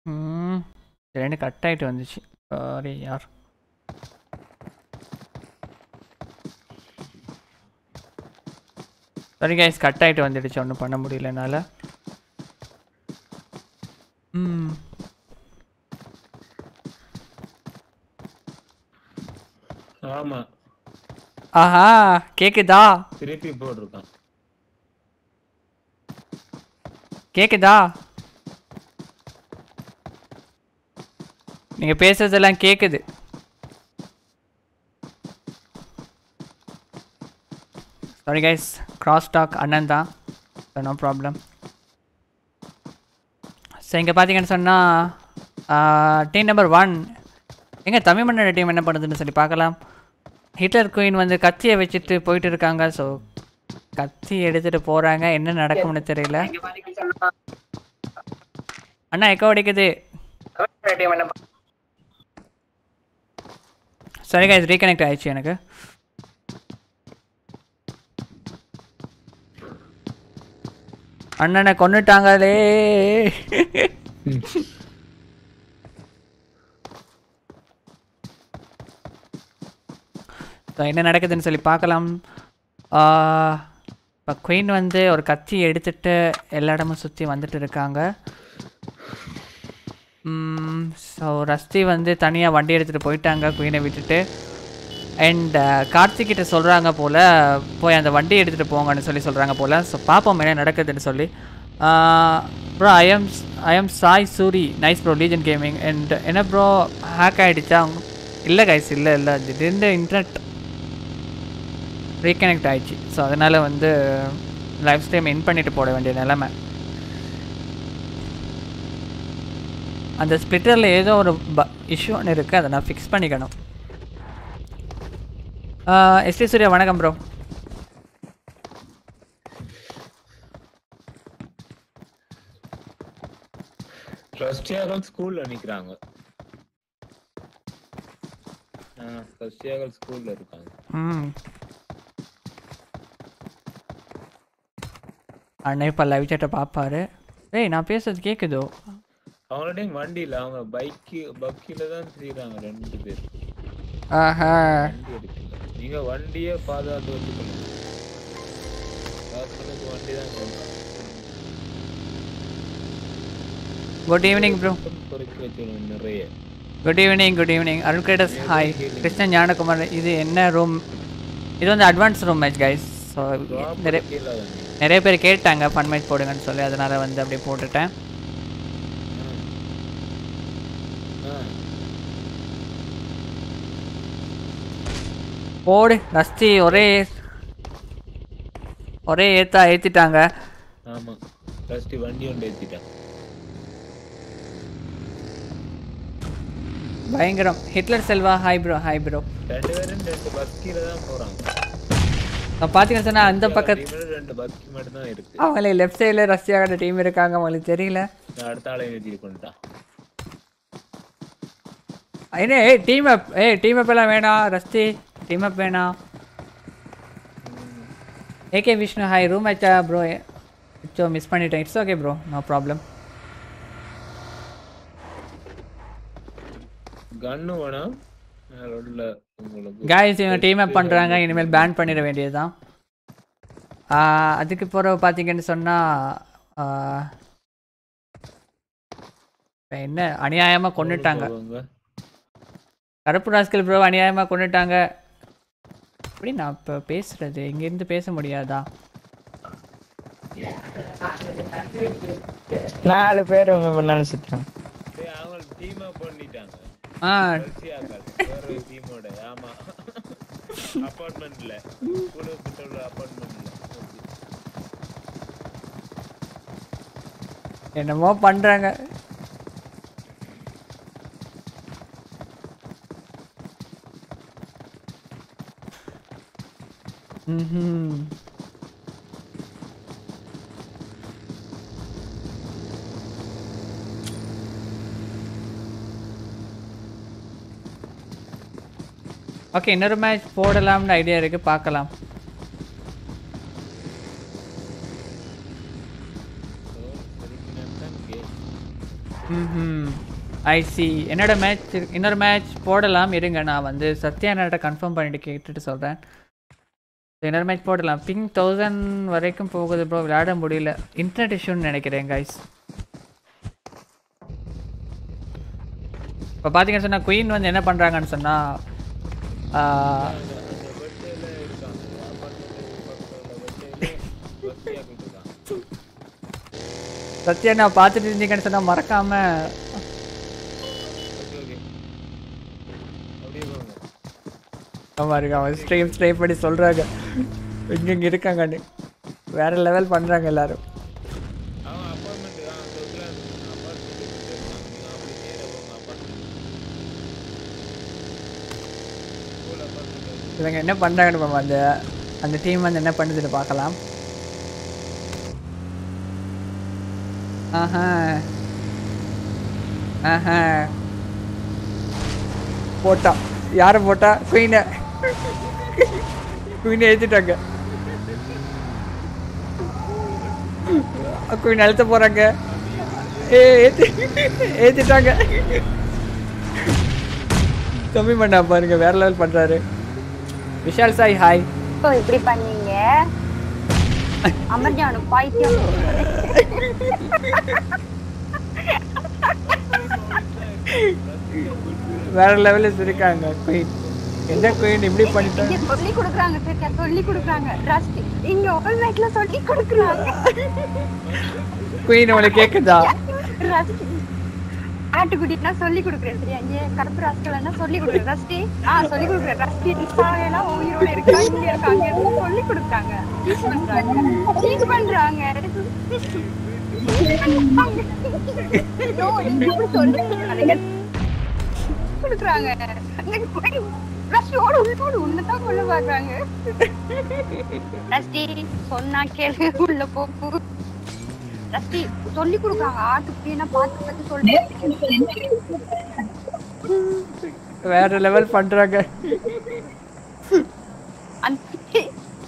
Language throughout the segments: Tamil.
ம் ரெண்டு கட் ஆகிட்டு வந்துச்சு சாரி யார் சாரி கைஸ் கட் ஆகிட்டு வந்துடுச்சு ஒன்றும் பண்ண முடியல என்னால் ம் ஆமா ஆஹா கேக்குதா திருப்பி போட்டிருக்கான் கேக்குதா நீங்க பேசுறதெல்லாம் கேக்குது சாரி கைஸ் கிராஸ் டாக் அண்ணன் தான் நோ ப்ராப்ளம் ஸோ இங்கே பார்த்தீங்கன்னு சொன்னால் டீம் நம்பர் ஒன் எங்க தமிழ் மன்னோட டீம் என்ன பண்ணுதுன்னு சொல்லி பார்க்கலாம் ஹிட்லர் குயின் வந்து கத்தியை வச்சுட்டு போயிட்டு இருக்காங்க ஸோ கத்தி எடுத்துட்டு போறாங்க என்ன நடக்கும்னு தெரியல அண்ணா எக்கோ அடிக்குது சரி கைஸ் ரீகனெக்ட் ஆயிடுச்சு எனக்கு அண்ணனை கொன்னுட்டாங்களே ஸோ என்ன நடக்குதுன்னு சொல்லி பார்க்கலாம் இப்போ குயின் வந்து ஒரு கத்தி எடுத்துட்டு எல்லா இடமும் சுற்றி வந்துட்டு இருக்காங்க ஸோ ரஸ்தி வந்து தனியாக வண்டி எடுத்துகிட்டு போயிட்டாங்க குயினை விட்டுட்டு அண்ட் கார்த்திக்கிட்ட சொல்கிறாங்க போல் போய் அந்த வண்டி எடுத்துகிட்டு போங்கன்னு சொல்லி சொல்கிறாங்க போல் ஸோ பார்ப்போம் என்ன நடக்குதுன்னு சொல்லி bro I am I am Sai Suri nice bro Legion gaming and என்ன ப்ரோ ஹேக் ஆகிடுச்சா இல்லை கைஸ் இல்லை இல்லை திடீர்னு இன்டர்நெட் ரீகனெக்ட் ஆயிடுச்சு ஸோ அதனால் வந்து லைஃப் ஸ்ட்ரீம் இன் பண்ணிட்டு போட வேண்டிய நிலைமை அந்த ஸ்ப்ளிட்டரில் ஏதோ ஒரு ப இஷ்யூ ஒன்று இருக்குது அதை நான் ஃபிக்ஸ் பண்ணிக்கணும் எஸ்டி சூர்யா வணக்கம் ப்ரோ ரஷ்யாக்கள் ஸ்கூல்ல நிக்கிறாங்க ரஷ்யாக்கள் ஸ்கூல்ல இருக்காங்க ம் அண்ணே இப்போ லைவ் சேட்டை பார்ப்பாரு ஏய் நான் பேசுறது கேட்குதோ அவங்கள்ட்ட வண்டி இல்ல அவங்க பைக்கு பக்கில தான் செய்யறாங்க ரெண்டு பேர் ஆஹா வண்டி எடுக்கல நீங்க வண்டியே பாதுகாத்து வச்சுக்கணும் பர்சனுக்கு வண்டி தான் கொண்டு குட் ஈவினிங் ப்ரோ பொறுக்கி வச்சுக்கணும் நிறைய good evening good evening Arun கிரேட்டஸ் ஹாய் கிருஷ்ணன் ஞானகுமார் இது என்ன ரூம் இது வந்து advance room match guys so நிறைய கீழே தான் நிறைய பேர் கேட்டாங்க ஃபன் மேட்ச் போடுங்கன்னு சொல்லி அதனால் வந்து அப்படியே போட்டுட்டேன் ஆ போடு ரஸ்தி ஒரே ஒரே ஏத்தா ஏற்றிட்டாங்க ஆமா ஃபர்ஸ்ட் வண்டி ஒன்று ஏத்திட்டான் பயங்கரம் Hitler Selva hi bro hi bro ரெண்டு பேரும் ரெண்டு பக்கில தான் போறாங்க பார்த்தீங்கன்னு சொன்னால் அந்த பக்கத்து இவனும் ரெண்டு பக்கி மட்டும் தான் இருக்கு அவங்களே லெஃப்ட் சைடில் ரஷ்யாவோட டீம் இருக்காங்க அவங்களுக்கு தெரியல நான் அடுத்த ஆளை ஏற்றி கொண்டுட்டான் என்ன ஏய் டீம் அப் ஏய் டீம் அப் எல்லாம் வேணாம் ரஸ்தி டீம் அப் வேணாம் ஏகே விஷ்ணு ஹாய் ரூம் ஆச்சா ப்ரோ ஸோ மிஸ் பண்ணிட்டேன் it's okay bro no problem gun வேணாம் மேல உள்ள உங்களுக்கு காய்ஸ் இவங்க டீம் அப் பண்ணுறாங்க இனிமேல் பேன் பண்ணிட வேண்டியதுதான் ஆஹ், அதுக்கு பிறகு பார்த்தீங்கன்னு சொன்னால் என்ன அநியாயமாக கொண்டுட்டாங்க போவாங்க. கருப்பு ராஸ்கல் ப்ரோ அநியாயமாக கொண்டுட்டாங்க எப்படி நான் இப்போ பேசுறது இங்கேருந்து பேச முடியாதா நாலு பேர் உங்க முன்னால சுத்துறாங்க டேய், அவங்க டீம் அப் பண்ணிட்டாங்க ஆ ரஷ்யாக்கள் வேற ஒரு டீமோட ஆமா அபார்ட்மெண்ட்ல ஸ்கூலுக்கு கிட்ட உள்ள அபார்ட்மெண்ட்ல என்னமோ பண்ணுறாங்க ம் ஓகே இன்னொரு மேட்ச் போடலாம்னு ஐடியா இருக்கு பார்க்கலாம் ம் ஐ சி என்னோட மேட்ச் இன்னொரு மேட்ச் போடலாம் இருங்க நான் வந்து சத்யானாட்ட கன்ஃபார்ம் பண்ணிட்டு கேட்டுட்டு சொல்கிறேன் இன்னொரு மேட்ச் போடலாம் பிங் தௌசண்ட் வரைக்கும் போகுது ப்ரோ விளையாட முடியல இன்டர்நெட் இஷ்யூன்னு நினைக்கிறேன் கைஸ் இப்போ பார்த்தீங்கன்னு சொன்னால் குயின் வந்து என்ன பண்ணுறாங்கன்னு சொன்னால் அந்த பெட்ல இருக்கான் அப்பார்ட்மெண்ட் பக்கத்துல பெட்ல வசதியா கொடுத்துருக்கான் சத்யா நான் பார்த்துட்டு இருந்தீங்கன்னு சொன்னால் மறக்காமல் ஓகே ஓகே அப்படியே போங்க ஆமாம் இருக்கு அவன் ஸ்ட்ரீம் ஸ்ட்ரைப் பண்ணி சொல்கிறாங்க இங்கே இங்கே இருக்காங்கன்னு வேறு லெவல் பண்ணுறாங்க எல்லாரும் அவன் அப்பார்ட்மெண்ட் அந்த இடத்துல அப்பார்ட்மெண்ட் இருக்கான் நீங்க அப்படி நேரா போங்க அப்பார்ட்மெண்ட் ஸ்கூல் அப்பார்ட்மெண்ட் இவங்க என்ன பண்ணுறாங்கன்னு பாப்போம் அந்த அந்த டீம் வந்து என்ன பண்ணுதுன்னு பார்க்கலாம் ஆஹா ஆஹா போட்டா யாரை போட்டா குயினை குயினை ஏற்றிட்டாங்க குயின் அழுத்த போகிறாங்க ஏ ஏற்றி ஏற்றிட்டாங்க கம்மி பண்ணா பாருங்க வேற லெவல் பண்றாரு விஷால் சாய் ஹாய் இப்போ இப்படி பண்ணீங்க அமர்ஜானு பாய்த்தியம் வேற லெவலில் இருக்காங்க குயின் என்ன குயின் இப்படி பண்ணிட்டாங்க இங்க சொல்லி கொடுக்குறாங்க சரியா சொல்லி கொடுக்குறாங்க ரஸ்டி இங்க ஓல் நைட்ல சொல்லி கொடுக்குறாங்க குயின் உங்களுக்கு கேக்குதா ரஸ்டி ஆட்டுக்குட்டினா சொல்லி கொடுக்குறேன் சரியா இங்க கருப்பு ராஸ்கல்னா சொல்லி கொடுக்குறேன் ரஸ்டி ஆ சொல்லி கொடுக்குறேன் ரஸ்டி எல்லாம் உயிரோட இருக்கா இங்க இருக்காங்க சொல்லி கொடுக்குறாங்க டீச் பண்றாங்க டீச் பண்றாங்க No, நீங்க இப்படி சொல்லுங்க கொடுக்குறாங்க ரஸ்டி ஓடு உள்ள உன்னதான் கொள்ள பாக்குறாங்க ரஸ்டி சொன்னா கேளு உள்ள போப்பு ரஸ்டி சொல்லி கொடுக்காங்க ஆட்டுக்குட்டினா பார்த்து பார்த்து சொல்றேன் வேற லெவல் பண்றாங்க அந்த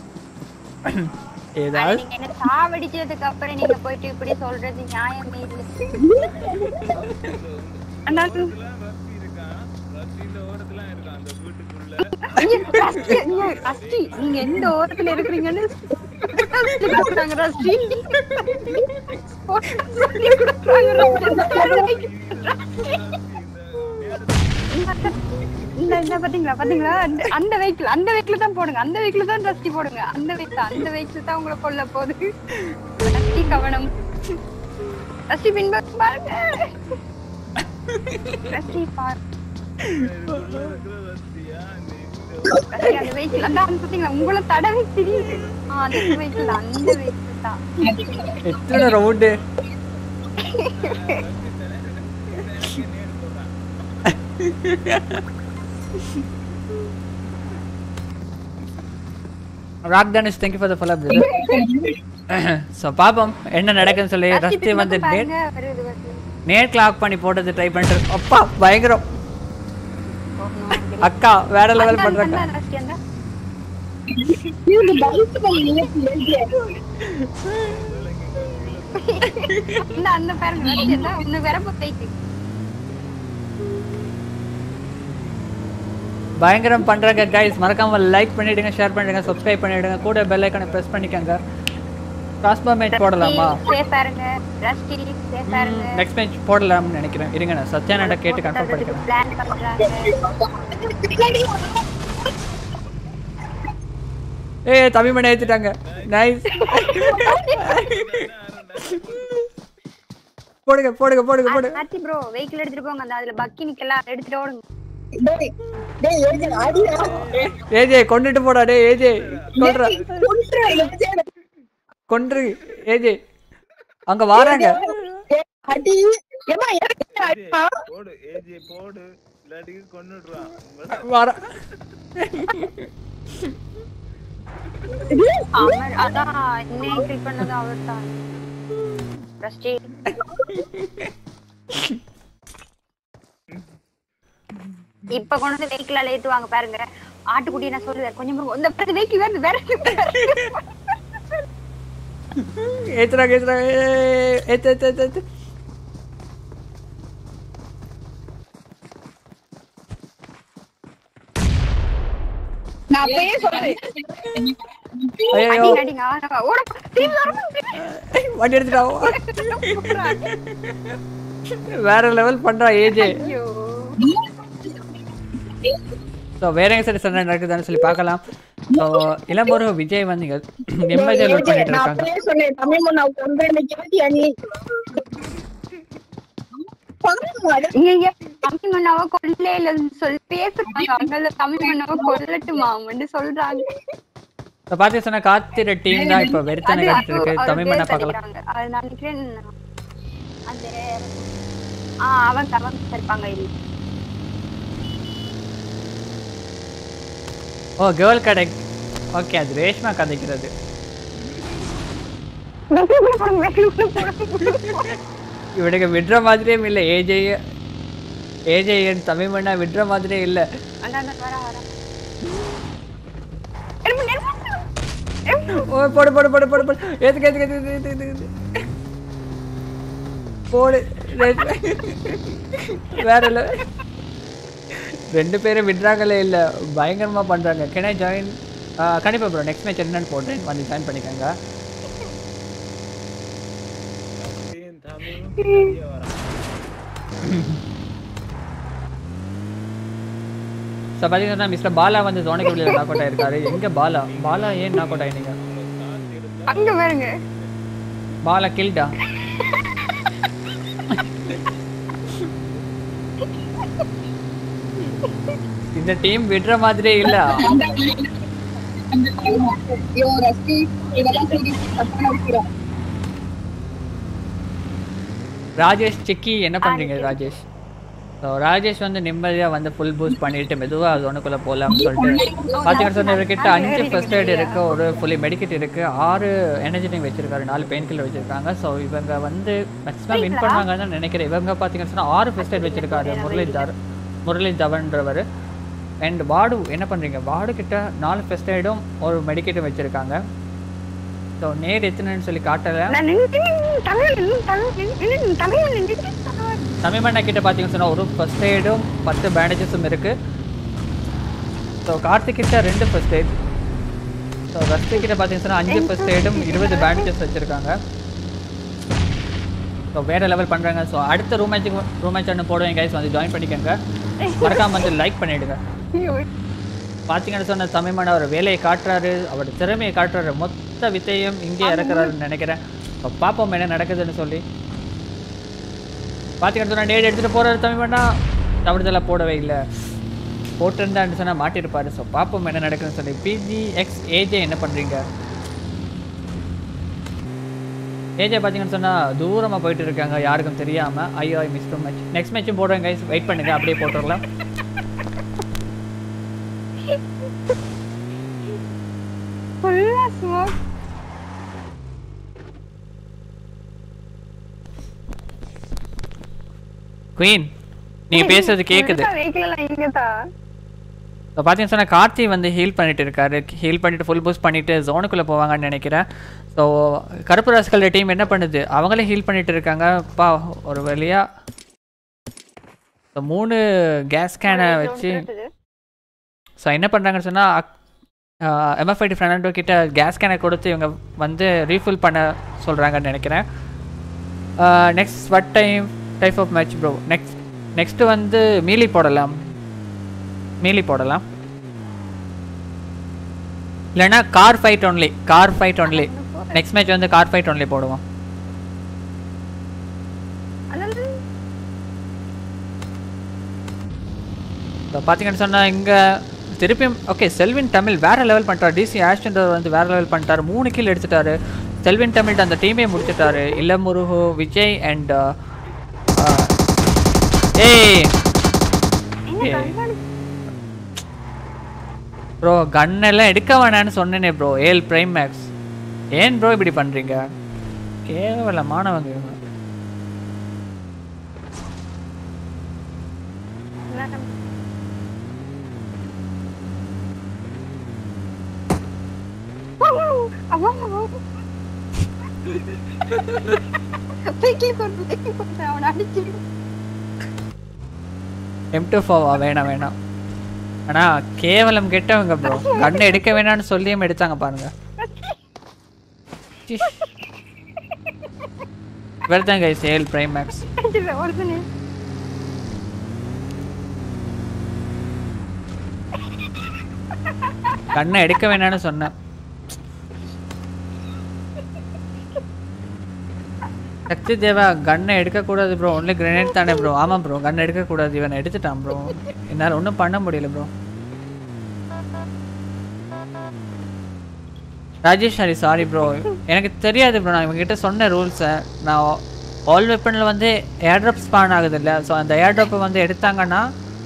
ஏதாவது நீங்க என்ன சாவடிச்சதுக்கு அப்புறம் நீங்க போயிட்டு இப்படி சொல்றது நியாயமே இல்லை அண்ணா, ஓரத்துலாம் ரஸ்தி இருக்கான் ரஸ்தியில ஓரத்துலாம் இருக்கான் அந்த வீட்டுக்குள்ள ஐயோ, ரஸ்டி, ஐயோ, ரஸ்டி, நீங்க எந்த ஓரத்துல இருக்கிறீங்கன்னு ரஸ்டி கொடுக்குறாங்க, ரஸ்டி. சொல்லி கொடுக்குறாங்க, ரஸ்டி. இந்த இந்த பாத்தீங்களா பாத்தீங்களா அந்த அந்த வெஹிக்கிள் அந்த வெஹிக்கிள் தான் போடுங்க அந்த வெஹிக்கிள் தான் ரஸ்டி போடுங்க அந்த வெஹிக்கிள் அந்த வெஹிக்கிள் தான் உங்களை கொல்ல போகுது ரஸ்டி கவனம் ரஸ்டி பின்பக்கம் பாருங்க ரஸ்டி பார் இதுக்குள்ள இருக்கிற ரஸ்தியா இந்த இந்த ரஸ்டி அந்த வெஹிக்கிள் அந்த அந்த பாத்தீங்களா உங்களை தடவை தெரியுது ஆ, அந்த வெஹிக்கிள் அந்த வெஹிக்கிள் தான் எத்தனை round rock Dhanush thank you for the follow brother so பாப்போம் என்ன நடக்குன்னு சொல்லி ரஸ்டி ரஸ்தி வந்து பின்பக்கம் நேட் பாருங்க வருது வருது நேட் கிளாக் பண்ணி போட்டது ட்ரை பண்ணிட்டு அப்பா பயங்கரம் ஓ, no, அப்படி அக்கா வேற லெவல் அந்த- பண்றாங்க அந்த ரஸ்டி அந்த இந்த அந்த பாருங்க ரஸ்டி அந்த ஒண்ணு வரப்போ போயிட்டு பயங்கரம் பண்றாங்க கைஸ் மறக்காம லைக் பண்ணிடுங்க ஷேர் பண்ணிடுங்க சப்ஸ்கிரைப் பண்ணிடுங்க கூட பெல் ஐக்கனை பிரஸ் பண்ணிக்கங்க கிராஸ்பார் மேட்ச் போடலாமா சேஃபா இருங்க ரஸ்டி சேஃபா இருங்க நெக்ஸ்ட் மேட்ச் போடலாம்னு நினைக்கிறேன் இருங்க நான் சத்யானாட்ட கேட்டு கன்ஃபார்ம் பண்ணிக்கிறேன் பிளான் பண்றாங்க ஏய் தமிழ் மணி ஏத்திட்டாங்க நைஸ் போடுங்க போடுங்க போடுங்க போடுங்க ஆர்த்தி ப்ரோ வெஹிக்கிள் எடுத்துட்டு போங்க அந்த அதுல பக்கி நிக்கலாம் எடுத்துட்டு ஓடுங்க ஏஜே கொண்டுட்டு போடா டேய் ஏஜே கொல்றா கொன்று ஏஜே அங்க வாராங்க போடு ஏஜி போடு இல்லாட்டி கொன்னுடுறான் வாரா அமர் அதான் என்ன கிளிக் பண்ணது அவர் தான் ரஸ்டி இப்ப கொண்டு வந்து வெஹிக்கிள் ஏத்துவாங்க பாருங்க ஆட்டுக்குட்டி நான் சொல்லுவேன் கொஞ்சம் பொறுங்க. இந்த பிறகு வெஹிக்கிள் வேறு வேற ஏத்துறாங்க ஏத்துறாங்க ஏய், ஏத்து ஏத்து ஏத்து ஏத்து நான் அப்பயே சொல்றேன் ஐயோ அடிங்க அடிங்க ஆ, ஓட திரும்பி வர வண்டி எடுத்துட்டா வேற லெவல் பண்றா ஏஜே ஐயோ ஸோ வேற எங்க சைடு சண்டை நடக்குதுன்னு சொல்லி பார்க்கலாம் ஸோ இளம்பொரு விஜய் வந்து இங்க நிம்மதியாக லோட் பண்ணிட்டு நான் இருக்காங்க அப்பயே சொன்னேன் தமிழ் மண்ணா கொண்டு இன்னைக்கு கேட்டியா நீ பாருங்க, அட- இங்க இங்க தமிழ் மண்ணாவ கொல்ல இல்லன்னு சொல்லி பேசுறாங்க அவங்க தமிழ் மண்ணாவ கொல்லட்டுமா வந்து சொல்றாங்க இப்போ பார்த்து சொன்ன காத்திர டீம் தான் இப்போ வெறுத்தனை அது கட்டு இருக்கு அவர் தமிழ் பேர் மண்ணா பார்க்கலாம் தெரியுறாங்க. அது நான் நினைக்கிறேன் அந்த ஆ அவங்க அவங்க இருப்பாங்க இல்ல ஓ கேர்ள் கடை ஓகே அது ரேஷ்மா கதைக்கிறது இவனுக்கு விடுற மாதிரியே இல்லை ஏஜே ஏஜே என் தமிழ் மண்ணா விடுற மாதிரியே இல்லை அண்ணா அண்ணா, வர வர நெருப்பு, நெருப்பு. ஓ போடு போடு போடு போடு போடு ஏத்துக்கு ஏத்துக்கு ஏத்துக்கு ஏத்துக்கு ஏத்துக்கு ஏத்துக்கு. போடு ரேஷ்மா. வேற இல்லை ரெண்டு பேரும் விடுறாங்களே இல்லை பயங்கரமா பண்றாங்க கேன் ஐ ஜாயின் கண்டிப்பா ப்ரோ நெக்ஸ்ட் மேட்ச் என்னன்னு போடுறேன் வந்து ஜாயின் பண்ணிக்கோங்க சக்தியும் தமிழும் பின்னாடியே வரான் ஸோ பார்த்தீங்கன்னா மிஸ்டர் பாலா வந்து ஜோனிக்கு வெளியில் நாக் அவுட் ஆயிருக்காரு எங்க பாலா பாலா ஏன் நாக் அவுட் ஆயிருந்தீங்க அங்க பாருங்க பாலா கில்டா இந்த டீம் விடுற மாதிரியே இல்ல ஐயோ, ரஸ்தி, இதெல்லாம் சொல்லி தப்பா நினைக்கிறேன். ராஜேஷ் சிக்கி என்ன பண்றீங்க ராஜேஷ் ஸோ ராஜேஷ் வந்து நிம்மதியா வந்து ஃபுல் பூஸ்ட் பண்ணிட்டு மெதுவா ஜோனுக்குள்ள போகலாம்னு சொல்லிட்டு பார்த்தீங்கன்னா சொன்ன இவர்கிட்ட அஞ்சு ஃபர்ஸ்ட் எய்ட் இருக்கு ஒரு ஃபுல்லி மெடிக்கெட் இருக்கு ஆறு எனர்ஜி ட்ரிங்க் வச்சிருக்காரு நாலு பெயின் கில்லர் வச்சிருக்காங்க ஸோ இவங்க வந்து மேக்ஸிமம் வின் பண்ணுவாங்கன்னு நினைக்கிறேன் இவங்க பார்த்தீங்கன்னா சொன்னா ஆறு ஃபர்ஸ்ட் எய்ட் வச்சிருக்காரு முரளிதர் முரளி தவன்றவர் அண்ட் வாடு என்ன பண்றீங்க வாடு கிட்ட நாலு ஃபர்ஸ்ட் எய்டும் ஒரு மெடிக்கெட்டும் வச்சிருக்காங்க ஸோ நேர் எத்தனைன்னு சொல்லி காட்டல நான் நின்று தமிழ் நின்னு, தமிழ் நின்னு, தமிழ் நின்னு, தமிழ் தமிழ்மண்ணா கிட்ட பார்த்தீங்கன்னு சொன்னா ஒரு ஃபர்ஸ்ட் எய்டும் பத்து பேண்டேஜஸும் இருக்கு ஸோ கார்த்திக் கிட்ட ரெண்டு ஃபர்ஸ்ட் எய்ட் ஸோ ரஸ்தி கிட்ட பார்த்தீங்கன்னு சொன்னா அஞ்சு ஃபர்ஸ்ட் எய்டும் இருபது பேண்டேஜஸ் வச்சிருக்காங்க ஸோ வேற லெவல் பண்றாங்க ஸோ அடுத்த ரூம் மேட்ச்சுக்கு ரூம் மேட்ச் ஒன்று போடுவேன் கைஸ் வந்து ஜாயின் பண்ணிக்கோங்க மறக்காம வந்து லைக் பண்ணிடுங்க ஐயோ, பார்த்தீங்கன்னு சொன்ன தமிழ்மண்ணா அவர் வேலையை காட்டுறாரு அவர் திறமையை காட்டுறாரு மொத்த வித்தையும் இங்கே இறக்குறாருன்னு நினைக்கிறேன் இப்போ பார்ப்போம் என்ன நடக்குதுன்னு சொல்லி பார்த்தீங்கன்னு சொன்னா டேட் எடுத்துகிட்டு போகிறாரு தமிழ்மண்ணா தவிர்த்தெல்லாம் போடவே இல்லை போட்டிருந்தான்னு சொன்னால் மாட்டியிருப்பாரு ஸோ பார்ப்போம் என்ன நடக்குதுன்னு சொல்லி பிஜி எக்ஸ் ஏஜே என்ன பண்ணுறீங்க ஏஜே பார்த்தீங்கன்னு சொன்னால் தூரமாக போயிட்டு இருக்காங்க யாருக்கும் தெரியாமல் ஐயோ I miss to match next மேட்சும் போடுறேன் கைஸ் வெயிட் பண்ணுங்க அப்படியே போட்டுடலாம் full ஆ smoke. குயின் நீங்கள் பேசுறது கேட்குது full ஆ vehicle எல்லாம் இங்கதான். இப்போ பார்த்தீங்கன்னு சொன்னால் கார்த்தி வந்து ஹீல் பண்ணிட்டு இருக்காரு ஹீல் பண்ணிட்டு ஃபுல் பூஸ்ட் பண்ணிட்டு ஜோனுக்குள்ளே போவாங்கன்னு நினைக்கிறேன் ஸோ கருப்பு ராசிகளோட டீம் என்ன பண்ணுது அவங்களே ஹீல் பண்ணிட்டு இருக்காங்க பா ஒரு வழியா ஸோ மூணு கேஸ் கேனை வச்சு இருக்குது. ஸோ என்ன பண்ணுறாங்கன்னு சொன்னால் எம்எஃப்ஐடி ஃபெர்னாண்டோ கிட்ட கேஸ் கேனை கொடுத்து இவங்க வந்து ரீஃபில் பண்ண சொல்கிறாங்கன்னு நினைக்கிறேன் next what time type of match bro next next வந்து மீலி போடலாம் மீலி போடலாம் இல்லைன்னா car fight only car fight only next match வந்து கார் ஃபைட் ஒன்லி போடுவோம் அதாவது, இப்போ பார்த்தீங்கன்னு சொன்னால் இங்கே திருப்பியும் ஓகே செல்வின் தமிழ் வேற லெவல் பண்ணிட்டார் டிசி ஆஷ்டர் வந்து வேற லெவல் பண்ணிட்டாரு மூணு கீழ் எடுத்துட்டாரு செல்வின் தமிழ் அந்த டீமே முடிச்சிட்டாரு இளமுருகு விஜய் அண்ட் ஏய் என்ன கண்காணி- ப்ரோ கன் எல்லாம் எடுக்க வேணான்னு சொன்னேனே ப்ரோ ஏல் பிரைம் மேக்ஸ் ஏன் ப்ரோ இப்படி பண்ணுறீங்க கேவலமானவங்க இவங்க என்ன அம்மா, அம்மா. vehicle கொண்டு vehicle கொண்டு அவனை அடிச்சிடு. எம் டூ ஃபோவா வேணாம் வேணாம் ஆனா கேவலம் கெட்டவங்க ப்ரோ கண்ணை எடுக்க வேணாம்னு சொல்லியும் எடுத்தாங்க பாருங்க வெல்தான் கைஸ் ஏல் பிரைம் மேக்ஸ் ஒருத்தனே கண்ணை எடுக்க வேணாம்னு சொன்னேன் சக்தி தேவா கண்ணை எடுக்கக்கூடாது ப்ரோ ஒன்லி கிரனேட் தானே ப்ரோ ஆமாம் ப்ரோ கண்ணை எடுக்கக்கூடாது இவன் எடுத்துட்டான் ப்ரோ என்னால் ஒன்றும் பண்ண முடியல bro Rajesh Hari sorry bro எனக்கு தெரியாது ப்ரோ நான் இவங்ககிட்ட சொன்ன ரூல்ஸை நான் ஆல் வெப்பனில் வந்து ஏர்ட்ராப் ஸ்பான் ஆகுது இல்லை ஸோ அந்த ஏர்ட்ராப்பை வந்து எடுத்தாங்கன்னா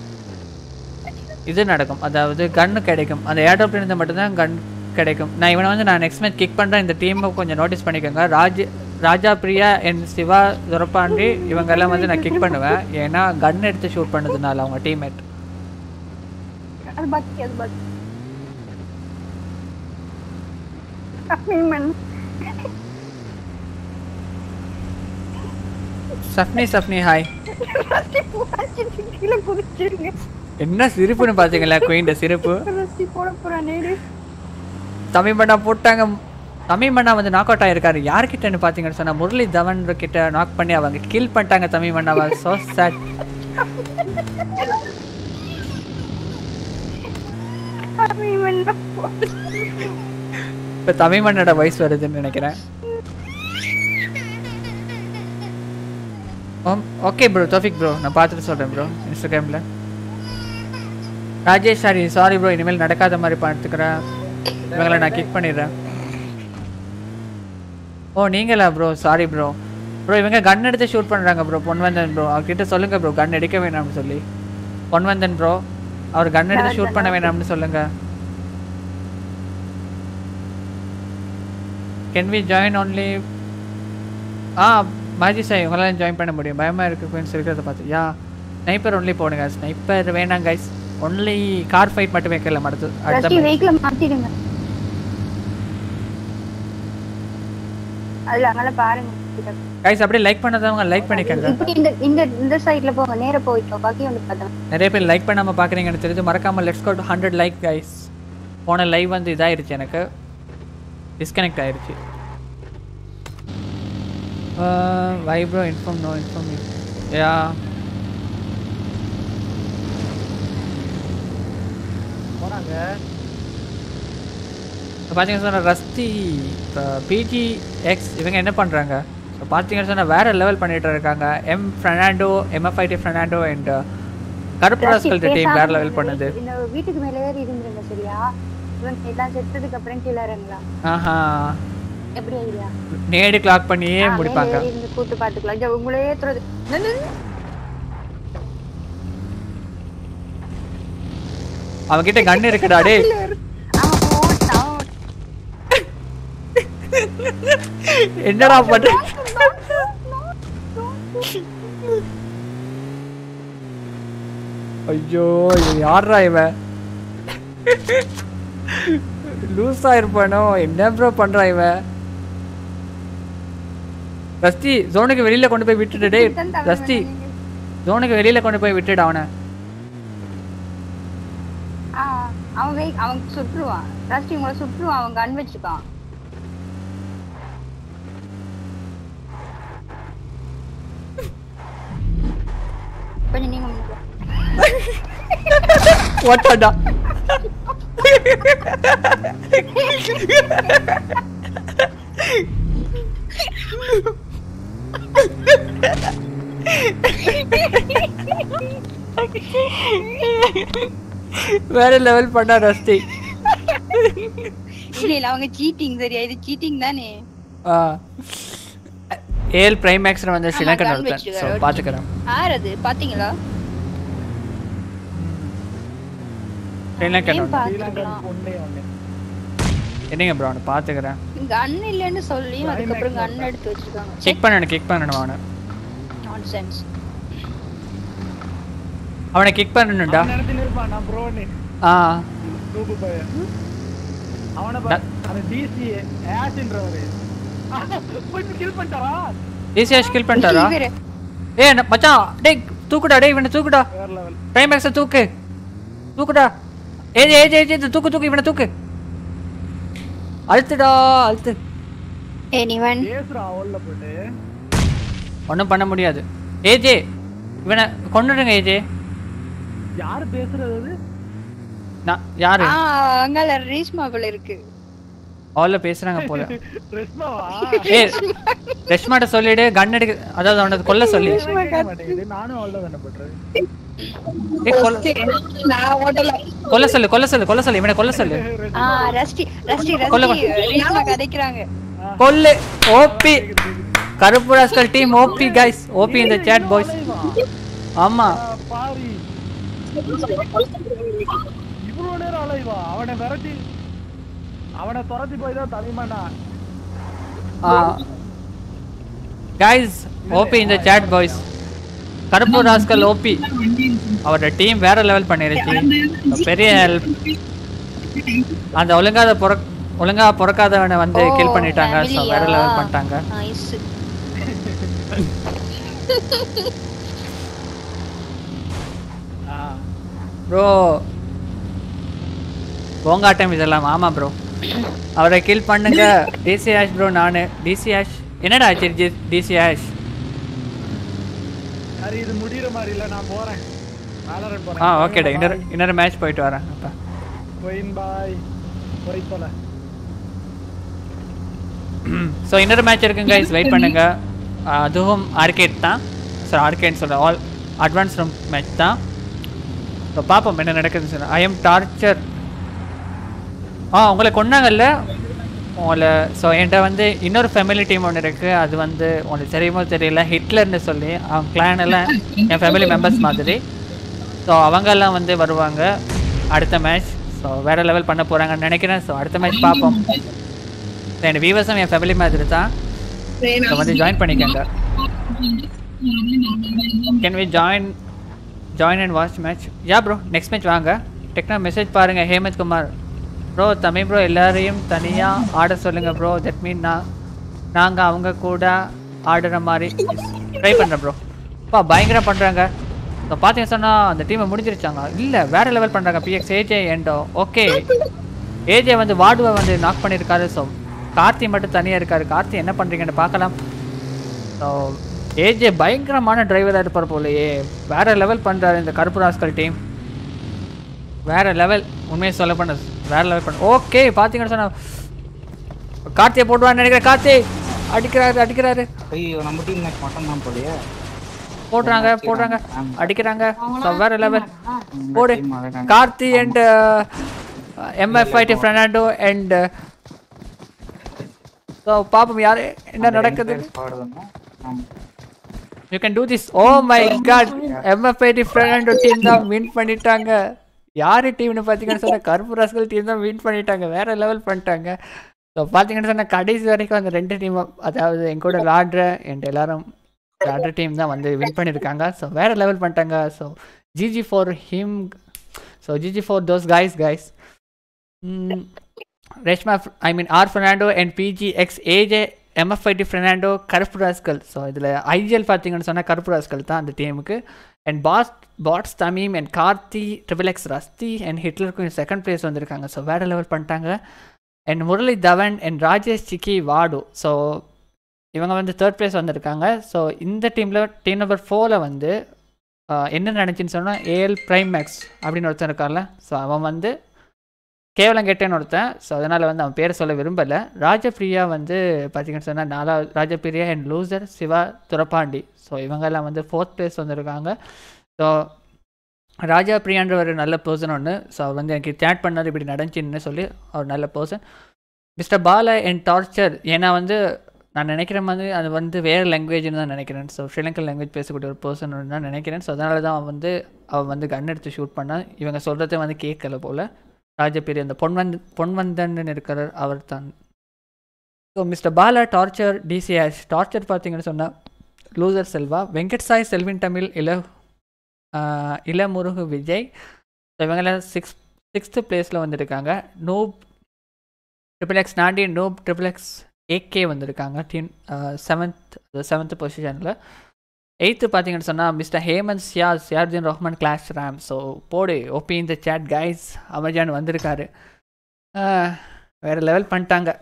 இது நடக்கும் அதாவது கன்னு கிடைக்கும் அந்த ஏர்ட்ராப்ல இருந்து மட்டும்தான் கன் கிடைக்கும் நான் இவனை வந்து நான் நெக்ஸ்ட் மேட்ச் கிக் பண்ணுறேன் இந்த டீமை கொஞ்சம் நோட்டீஸ் பண்ணிக்கோங்க ராஜ் ராஜா பிரியா என் சிவா துரப்பாண்டி இவங்க எல்லாம் வந்து நான் கிக் பண்ணுவேன் ஏன்னா கன் எடுத்து ஷூட் பண்ணதுனால அவங்க டீம்மேட் அது பாக்கி அது பாக்கி அம்மன் சஃப்னி சஃப்னி ஹாய் ரஸ்டி பூச்சி கீழே குதிச்சிருங்க என்ன சிரிப்புன்னு பார்த்தீங்களா குயின்ட சிரிப்பு ரஸ்டி போட போறான் நேரு தமிழ் மண்ணா போட்டாங்க தமிழ் மண்ணா வந்து நாக் அவுட் ஆயிருக்காரு யார்கிட்டன்னு பார்த்தீங்கன்னு சொன்னா முரளி தவன் கிட்ட நாக் பண்ணி அவங்க கில் பண்ணிட்டாங்க தமிழ் மண்ணாவை சோ சேட் அம்மன் இப்போ தமிழ் மண்ணோட வயசு வருதுன்னு நினைக்கிறேன் ஓகே ப்ரோ தோஃபிக் ப்ரோ நான் பார்த்துட்டு சொல்கிறேன் ப்ரோ இன்ஸ்டாகிராமில் ராஜேஷ் சாரி சாரி ப்ரோ இனிமேல் நடக்காத மாதிரி பார்த்துக்கிறேன் இவங்களை நான் கிக் பண்ணிடுறேன் ஓ நீங்களா ப்ரோ சாரி ப்ரோ ப்ரோ இவங்க கன் எடுத்து ஷூட் பண்ணுறாங்க ப்ரோ பொன்வந்தன் ப்ரோ அவர்கிட்ட சொல்லுங்கள் ப்ரோ கன் எடுக்க வேணாம்னு சொல்லி பொன்வந்தன் ப்ரோ அவர் கன் எடுத்து ஷூட் பண்ண வேணாம்னு சொல்லுங்கள் கேன் வி ஜாயின் ஒன்லி ஆ மாஜி சார் இவங்களாம் ஜாயின் பண்ண முடியும் பயமாக இருக்கு ஃப்ரெண்ட்ஸ் இருக்கிறத பார்த்து யா ஸ்னைப்பர் ஒன்லி போடுங்க ஸ்னைப்பர் வேணாம் கைஸ் ஒன்லி கார் ஃபைட் மட்டுமே வைக்கல அடுத்து ரஸ்டி அடுத்த வெஹிக்கிள மாத்திடுங்க அதுல அங்கெல்லாம் பாருங்க கைஸ் அப்படியே லைக் பண்ணாதவங்க லைக் பண்ணிக்கங்க இப்படி இந்த இந்த இந்த சைடுல போங்க நேரா போயிட்டோ பாக்கி வந்து பார்த்தோம் நிறைய பேர் லைக் பண்ணாமல் பார்க்குறீங்கன்னு தெரிஞ்சு மறக்காமல் let's go hundred like guys போன லைவ் வந்து இதாயிருச்சு எனக்கு டிஸ்கனெக்ட் ஆயிருச்சு வைப்ரோ இன்ஃபார்ம் நோ இன்ஃபார்ம் யா போறாங்க இப்போ பார்த்தீங்கன்னா சொன்னால் ரஸ்தி இப்போ பிஜி எக்ஸ் இவங்க என்ன பண்ணுறாங்க ஸோ பார்த்தீங்கன்னு சொன்னால் வேறு லெவல் பண்ணிட்டு இருக்காங்க M Fernando MFID Fernando and கருப்பு ராஸ்கல் டீம் வேறு லெவல் பண்ணுது இந்த வீட்டுக்கு மேல ஏறி இருந்துருங்க சரியா இவங்க எல்லாம் செத்ததுக்கு அப்புறம் கீழே இறங்கலாம் ஆஹா எப்படி ஐடியா நேடு கிளாக் பண்ணியே முடிப்பாங்க இருந்து கூட்டு பாத்துக்கலாம் ஐயா, உங்களே ஏத்துறது நின்னு. அவன்கிட்ட கன் இருக்குடா டேய் அவன் போட்டான் என்னடா பண்ற ஐயோ இது யாரா இவன் லூஸா இருப்பானோ என்ன ப்ரோ பண்றான் இவன் ரஸ்தி ஜோனுக்கு வெளியில கொண்டு போய் விட்டுடு டேய் ரஸ்தி ஜோனுக்கு வெளியில கொண்டு போய் விட்டுடு அவனை ஆ, அவன் வை அவன் சுட்டுருவான் ரஸ்டி உங்களை சுட்டுருவான் அவன் கன் வச்சிருக்கான் கொஞ்சம் நீங்க முன்னுக்கு வாங்க. ஓட்டாடா வேற லெவல் பண்ணா ரஸ்தி இல்ல இல்ல அவங்க சீட்டிங் சரியா இது சீட்டிங் தானே ஆ ஏல் பிரைம் மேக்ஸ்ல வந்து ஆமா, ஸ்ரீலங்கன் gun ஒருத்தன் வச்சிருக்காரு. ஸோ பார்த்துக்கிறேன் யார் அது பாத்தீங்களா ஸ்ரீலங்கன் ஏன் ஒன்று பாத்துக்கலாம் ஒன்னே ஒண்ணு என்னங்க ப்ரோ அவனை பார்த்துக்கிறேன் கன் இல்லைன்னு சொல்லி அதுக்கப்புறம் கன் எடுத்து வச்சிருக்காங்க கிக் பண்ணணும் கிக் பண்ணணும் அவனை நான்சென்ஸ் அவனை கிக் பண்ணணும்டா நினைச்சு இருப்பான் நான் ப்ரோன்னு ஆ டூபு பையன் அவனை பா- அந்த டிசி ஆஷ்ன்றவரு போயிட்டு கில் பண்ணிட்டாரா ஈஸியாக ஸ்கில் பண்ணிட்டாரா இவரு ஏய் என்ன- மச்சான் டேய் தூக்குடா டேய் இவனை தூக்குடா வேற லெவல் பிரைம் மேக்ஸை தூக்கு தூக்குடா ஏஜ் ஏஜ் ஏஜ் இது தூக்கு தூக்கு இவனை தூக்கு அழுத்துடா அழுத்து எனிவன் பேசுறா உள்ள போட்டு ஒன்றும் பண்ண முடியாது ஏஜே இவனை கொண்டுடுங்க ஏஜே யாரு பேசுறது அது நான் யாரு ஆ அங்கால ரீஷ்மா போல இருக்கு அவள பேசுறாங்க போல ரெஸ்மாவா ஏ ரெஷ்மாட்ட சொல்லிடு கன் எடுக்க அதாவது அவனை கொல்ல சொல்லி கேட்க மாட்டேங்குது நானும் அவ்வளவு தானே பண்றேன் ஏய், கொல்ல நான் ஓட்டல கொல்ல சொல்லு கொல்ல சொல்லு கொல்ல சொல்லு இவனை கொல்ல சொல்லு ஆ ரஸ்டி ரஸ்டி கொல்ல, ரஸ்டி ரீஷ்மா கதைக்கிறாங்க கொல்லு ஓபி கருப்பு rascal team OP guys OP இந்த சேட் பாய்ஸ் ஆமா ஆ, பாரி இவ்வளவு நேரம் அலைவா அவனை விரட்டி அவனை துரத்தி போய் தான் தனிமானா கைஸ் ஓபி இந்த சேட் பாய்ஸ் கருப்பு ராஸ்கல் ஓபி அவரோட டீம் வேற லெவல் பண்ணிருச்சு பெரிய help. அந்த ஒழுங்காத பொற ஒழுங்கா பிறக்காதவனை வந்து ஓ, கில் பண்ணிட்டாங்க ஸோ family வேற யா? லெவல் பண்ணிட்டாங்க நைஸ் ப்ரோ போங்காட்டம் இதெல்லாம் ஆமா ப்ரோ அவரை கில் பண்ணுங்க டிசி ஆஷ் ப்ரோ நானு டிசி ஆஷ் என்னடா ஆச்சு டிசி ஆஷ் சரி இது முடியற மாதிரி இல்ல நான் போறேன் வேலரன் போறேன் ஆ ஓகேடா இன்னொரு இன்னொரு மேட்ச் போயிட்டு வரேன் அப்போ போயின் பாய் போய் போல ஸோ இன்னொரு மேட்ச் இருக்குங்க guys வெயிட் பண்ணுங்க ஆஹ் அதுவும் ஆர்கேட் தான் ஸோ ஆர்கேட் சொல்கிறேன் ஆல் அட்வான்ஸ் ரூம் மேட்ச் தான் ஸோ பார்ப்போம் என்ன நடக்குதுன்னு சொல்ல ஐ எம் டார்ச்சர் ஆ உங்களை கொன்னாங்கல்ல உங்களை ஸோ என்கிட்ட வந்து இன்னொரு ஃபேமிலி டீம் ஒன்று இருக்குது அது வந்து உங்களுக்கு தெரியுமோ தெரியல ஹிட்லர்னு சொல்லி அவங்க clan எல்லாம் என் ஃபேமிலி மெம்பர்ஸ் மாதிரி ஸோ அவங்கெல்லாம் வந்து வருவாங்க அடுத்த மேட்ச் ஸோ வேறு லெவல் பண்ண போகிறாங்கன்னு நினைக்கிறேன் ஸோ அடுத்த மேட்ச் பார்ப்போம் என் வியூவர்ஸும் என் ஃபேமிலி மாதிரி தான் ஸோ வந்து ஜாயின் பண்ணிக்கோங்க can we join join and watch match yeah bro next match வாங்க டெக்னா மெசேஜ் பாருங்கள் ஹேமந்த் குமார் ப்ரோ தமிழ் ப்ரோ எல்லாரையும் தனியாக ஆட சொல்லுங்கள் ப்ரோ தட் மீன் நான் நாங்கள் அவங்க கூட ஆடுற மாதிரி ட்ரை பண்ணுறேன் ப்ரோ அப்பா பயங்கரம் பண்ணுறாங்க இப்போ பார்த்தீங்க சொன்னால் அந்த டீமை முடிஞ்சிருச்சாங்க இல்லை வேறு லெவல் பண்ணுறாங்க பிஎக்ஸ் ஏஜே எண்டோ ஓகே ஏஜே வந்து வார்டுவை வந்து நாக் பண்ணியிருக்காரு ஸோ கார்த்தி மட்டும் தனியாக இருக்காரு கார்த்தி என்ன பண்ணுறீங்கன்னு பார்க்கலாம் ஸோ ஏஜே பயங்கரமான டிரைவராக இருப்பார் போலயே வேற லெவல் பண்ணுறாரு இந்த கருப்பு ராஸ்கல் டீம் வேற லெவல் உண்மையை சொல்ல பண்ண வேற லெவல் பண்ண ஓகே பார்த்தீங்கன்னு சொன்னா கார்த்தியை போடுவான்னு நினைக்கிறேன் கார்த்தி அடிக்கிறாரு அடிக்கிறாரு ஐயோ நம்ம டீம் மேட்ச் மட்டும் தான் போலியே போடுறாங்க போடுறாங்க அடிக்கிறாங்க ஸோ வேற லெவல் போடு team அழகான- Karthi and MF ID Fernando and so பாப்போம் யாரு என்ன நடக்குது பாடுவாங்க ஆமா. You can do this oh my god MFID friend team தான் வின் பண்ணிட்டாங்க யார் டீம்னு பார்த்தீங்கன்னு சொன்னால் கருப்பு ராஸ்கல் டீம் தான் வின் பண்ணிட்டாங்க வேற லெவல் பண்ணிட்டாங்க ஸோ பார்த்தீங்கன்னு சொன்னால் கடைசி வரைக்கும் அந்த ரெண்டு டீமும் அதாவது என் கூட விளாடுற என் எல்லாரும் விளாடுற டீம் தான் வந்து வின் பண்ணியிருக்காங்க ஸோ வேற லெவல் பண்ணிட்டாங்க so GG for him so GG for those guys guys Reshma I mean R Fernando and BG X AJ MFID Fernando கருப்பு ராஸ்கல் ஸோ இதில் ஐஜிஎல் பார்த்தீங்கன்னு சொன்னால் கருப்பு ராஸ்கல் தான் அந்த டீமுக்கு and boss bots Thameem and Karthi triple X Rusty and ஹிட்லருக்கும் செகண்ட் பிளேஸ் வந்திருக்காங்க ஸோ வேறு லெவல் பண்ணிட்டாங்க அண்ட் முரளி தவன் அண்ட் ராஜேஷ் சிக்கி வாடு ஸோ இவங்க வந்து தேர்ட் பிளேஸ் வந்திருக்காங்க ஸோ இந்த டீமில் டீம் நம்பர் ஃபோரில் வந்து ஆஹ், என்ன நினச்சின்னு சொன்னால் ஏஎல் பிரைம் மேக்ஸ் அப்படின்னு ஒருத்தன் இருக்கார்ல ஸோ அவன் வந்து கேவலம் கெட்டேன்னு ஒருத்தன் ஸோ அதனால் வந்து அவன் பேரை சொல்ல விரும்பலை ராஜபிரியா வந்து பார்த்தீங்கன்னு சொன்னால் நாலாவது Rajapriya and loser Siva Durapandi so இவங்கெல்லாம் வந்து ஃபோர்த் பிளேஸ் வந்திருக்காங்க ஸோ ராஜா பிரியான்ற ஒரு நல்ல பர்சன் ஒன்று ஸோ அவர் வந்து எனக்கு சேட் பண்ணார் இப்படி நடந்துச்சுன்னு சொல்லி அவர் நல்ல person mister Bala and torture ஏன்னா வந்து நான் நினைக்கிற மாதிரி அது வந்து வேறு லாங்குவேஜ்னு தான் நினைக்கிறேன் ஸோ ஸ்ரீலங்கன் லாங்குவேஜ் பேசக்கூடிய ஒரு பர்சன் தான் நினைக்கிறேன் ஸோ அதனால தான் அவன் வந்து அவன் வந்து கன் எடுத்து ஷூட் பண்ணான் இவங்க சொல்கிறத வந்து கேட்கல போல் ராஜபேரி அந்த பொன்வந்த் பொன்வந்தன் இருக்கிறார் அவர் தான் so mister Bala torture TCS torture பார்த்தீங்கன்னு சொன்னால் லூசர் செல்வா வெங்கட் சாய் செல்வின் தமிழ் இள ஆஹ், இளமுருகு விஜய் ஸோ இவங்கெல்லாம் சிக்ஸ் சிக்ஸ்த்து பிளேஸில் வந்திருக்காங்க நோப் ட்ரிபிள் எக்ஸ் நாண்டி நோப் ட்ரிபிள் எக்ஸ் ஏகே வந்திருக்காங்க டீம் செவன்த் செவன்த் பொசிஷனில் எயித்து பார்த்தீங்கன்னு சொன்னால் மிஸ்டர் ஹேமந்த் ஷியா சியார்ஜின் ரஹ்மான் கிளாஸ் ரேம் ஸோ போடு ஓபி இந்த சேட் கைஸ் அமேசான் வந்திருக்காரு ஆஹ், வேற லெவல் பண்ணிட்டாங்க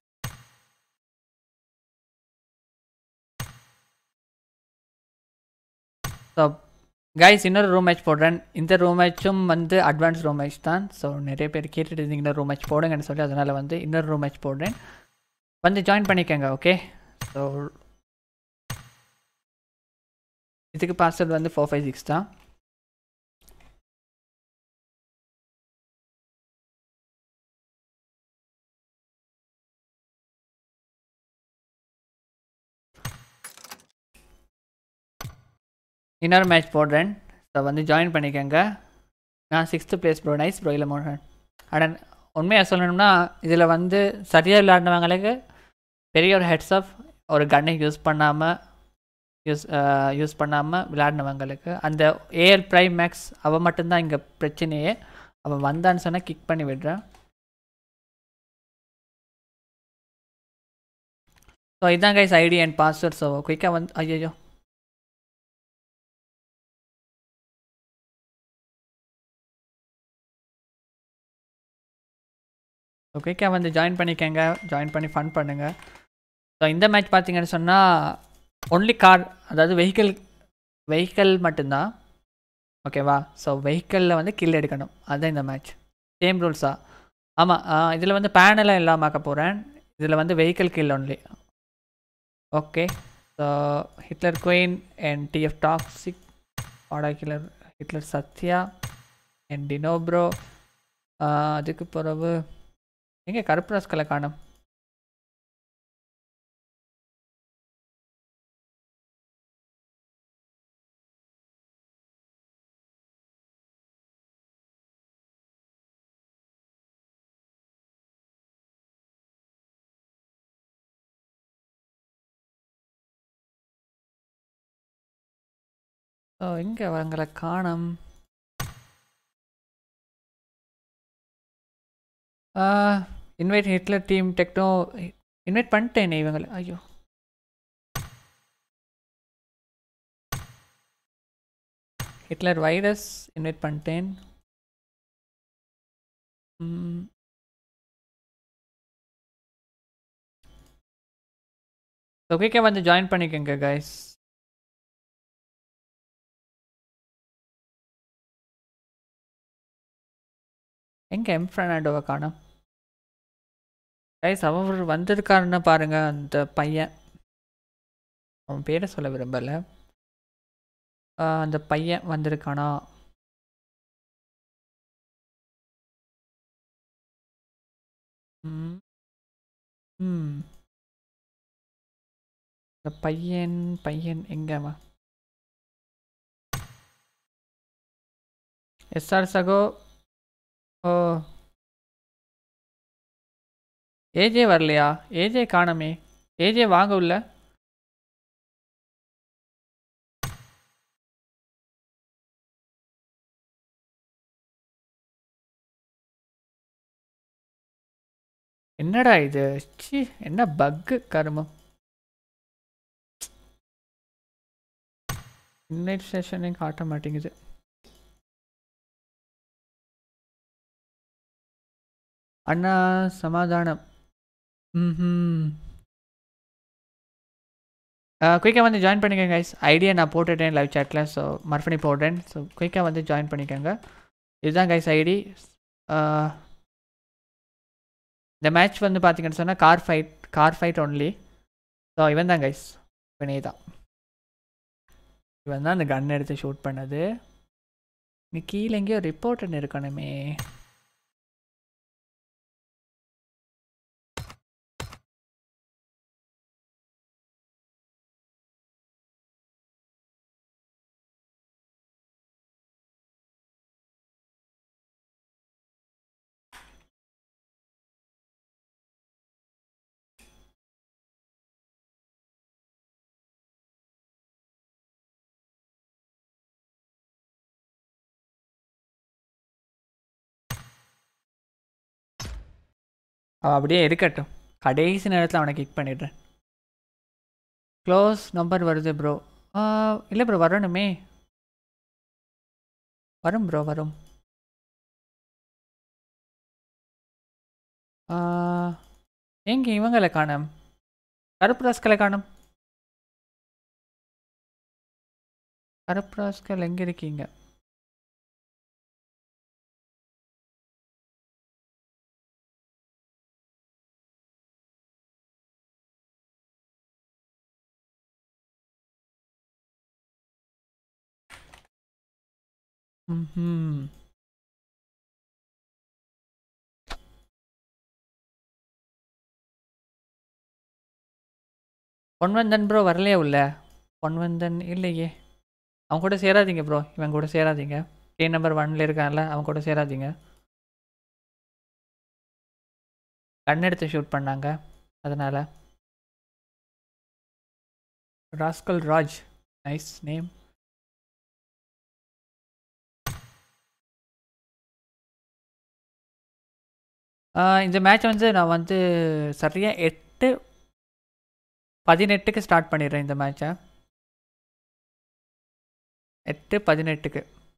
ஸோ கைஸ் இன்னொரு ரூம் மேட்ச் போடுறேன் இந்த ரூம் மேட்சும் வந்து அட்வான்ஸ் ரூம் மேட்ச் தான் ஸோ நிறைய பேர் கேட்டுட்டு இருந்தீங்கன்னா ரூம் மேட்ச் போடுங்கன்னு சொல்லி அதனால் வந்து இன்னொரு ரூம் மேட்ச் போடுறேன் வந்து ஜாயின் பண்ணிக்கோங்க ஓகே ஸோ இதுக்கு பாஸ்வேர்ட் வந்து ஃபோர் ஃபைவ் சிக்ஸ் தான் இன்னொரு மேட்ச் போடுறேன் ஸோ வந்து ஜாயின் பண்ணிக்கோங்க நான் sixth place bro nice bro இல்லை மோகன் அடன் உண்மையாக சொல்லணும்னா இதில் வந்து சரியாக விளையாடினவங்களுக்கு பெரிய ஒரு ஹெட்ஸ் ஆஃப் ஒரு கன்னை யூஸ் பண்ணாமல் யூஸ் யூஸ் பண்ணாமல் விளையாடினவங்களுக்கு அந்த ஏஎல் ப்ரைம் மேக்ஸ் அவன் மட்டும்தான் இங்கே பிரச்சனையே அவன் வந்தான்னு சொன்னால் கிக் பண்ணி விடுறான் ஸோ இதான் guys ID and password so குயிக்காக வந்து ஐயோ குயிக்காக வந்து ஜாயின் பண்ணிக்கங்க ஜாயின் பண்ணி ஃபன் பண்ணுங்கள் ஸோ இந்த மேட்ச் பார்த்தீங்கன்னு சொன்னால் ஒன்லி கார் அதாவது வெஹிக்கிள் வெஹிக்கிள் மட்டும்தான் ஓகேவா ஸோ வெஹிக்கிளில் வந்து கில் எடுக்கணும் அதுதான் இந்த மேட்ச் சேம் ரூல்ஸா ஆமாம் இதில் வந்து பேனெல்லாம் இல்லாமல் ஆக்க போகிறேன் இதில் வந்து vehicle kill only okay so Hitler queen and TF toxic ஆடா killer Hitler Satya and dino bro அதுக்கு பிறகு எங்கே கருப்பு ராஸ்களை காணும் ஓ எங்கே அவங்களை காணோம் invite Hitler team techno invite பண்ணிட்டேனே இவங்களை ஐயோ ஹிட்லர் வைரஸ் இன்வைட் பண்ணிட்டேன் ம். ஓகே வந்து ஜாயின் பண்ணிக்கோங்க கைஸ் எங்க எம் ஃபெர்னாண்டோவை காணோம் கைஸ் அவர் வந்திருக்காருன்னு பாருங்க அந்த பையன் அவன் பேரை சொல்ல விரும்பல ஆ, அந்த பையன் வந்திருக்கானா ம் ம் இந்த பையன் பையன் எங்க அவன் எஸ்ஆர் சகோ ஓ ஏஜே வரலையா ஏஜே காணோமே ஏஜே வாங்க உள்ள என்னடா இது ச்சீ என்ன பக்கு கருமம் இன்னைட் செஷனே காட்ட மாட்டேங்குது அண்ணா சமாதானம் ம் குயிக்காக வந்து ஜாயின் பண்ணிக்கோங்க கைஸ் ஐடியா நான் போட்டுட்டேன் லைவ் சேட்டில் ஸோ மறுபடியும் போடுறேன் ஸோ குயிக்காக வந்து ஜாயின் பண்ணிக்கோங்க இதுதான் கைஸ் ஐடி இந்த மேட்ச் வந்து பார்த்தீங்கன்னு சொன்னால் car fight car fight only so இவன் தான் கைஸ் இவனே தான் இவன் தான் அந்த கன் எடுத்து ஷூட் பண்ணது இங்கே கீழே எங்கேயோ ரிப்போர்ட்னு இருக்கணுமே அவன் அப்படியே இருக்கட்டும் கடைசி நேரத்தில் அவனை கிக் பண்ணிடுறேன் க்ளோஸ் நம்பர் வருது ப்ரோ இல்லை ப்ரோ வரணுமே வரும் ப்ரோ வரும் ஆ, எங்க இவங்களை காணோம் கருப்பு ராஸ்களை காணோம் கருப்பு ராஸ்கள் எங்க இருக்கீங்க ம்ஹும். பொன்வந்தன் ப்ரோ வரலையே உள்ள பொன்வந்தன் இல்லையே அவன் கூட சேராதீங்க ப்ரோ இவன் கூட சேராதீங்க கே நம்பர் ஒன்ல இருக்கான்ல அவன் கூட சேராதீங்க கண் எடுத்து ஷூட் பண்ணாங்க அதனால ராஸ்கல் ராஜ் நைஸ் நேம் இந்த மேட்ச் வந்து நான் வந்து சரியாக எட்டு பதினெட்டுக்கு ஸ்டார்ட் பண்ணிடுறேன் இந்த மேட்சை எட்டு பதினெட்டுக்கு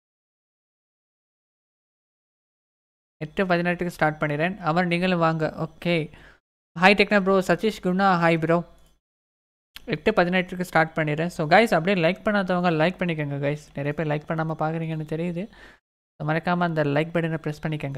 எட்டு பதினெட்டுக்கு ஸ்டார்ட் பண்ணிடுறேன் அமர் நீங்களும் வாங்க okay hi techno bro Satish Guna hi bro எட்டு பதினெட்டுக்கு ஸ்டார்ட் பண்ணிடுறேன் ஸோ கைஸ் அப்படியே லைக் பண்ணாதவங்க லைக் பண்ணிக்கோங்க கைஸ் நிறைய பேர் லைக் பண்ணாமல் பார்க்குறீங்கன்னு தெரியுது So, மறக்காம அந்த லைக் பட்டனை ப்ரெஸ் பண்ணிக்கோங்க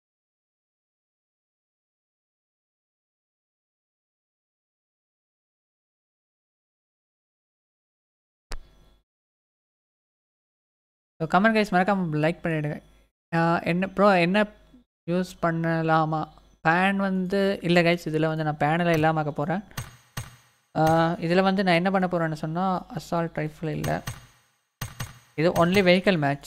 ஸோ கமெண்ட் கைஸ் மறக்காம லைக் பண்ணிவிடுங்க என்ன ப்ரோ என்ன யூஸ் பண்ணலாமா பேன் வந்து இல்லை கைஸ் இதில் வந்து நான் பேனில் இல்லாமல் ஆக்க போகிறேன் இதில் வந்து நான் என்ன பண்ண போகிறேன்னு சொன்னால் அசால்ட் ரைஃபிள் இல்லை இது ஒன்லி வெஹிக்கல் மேட்ச்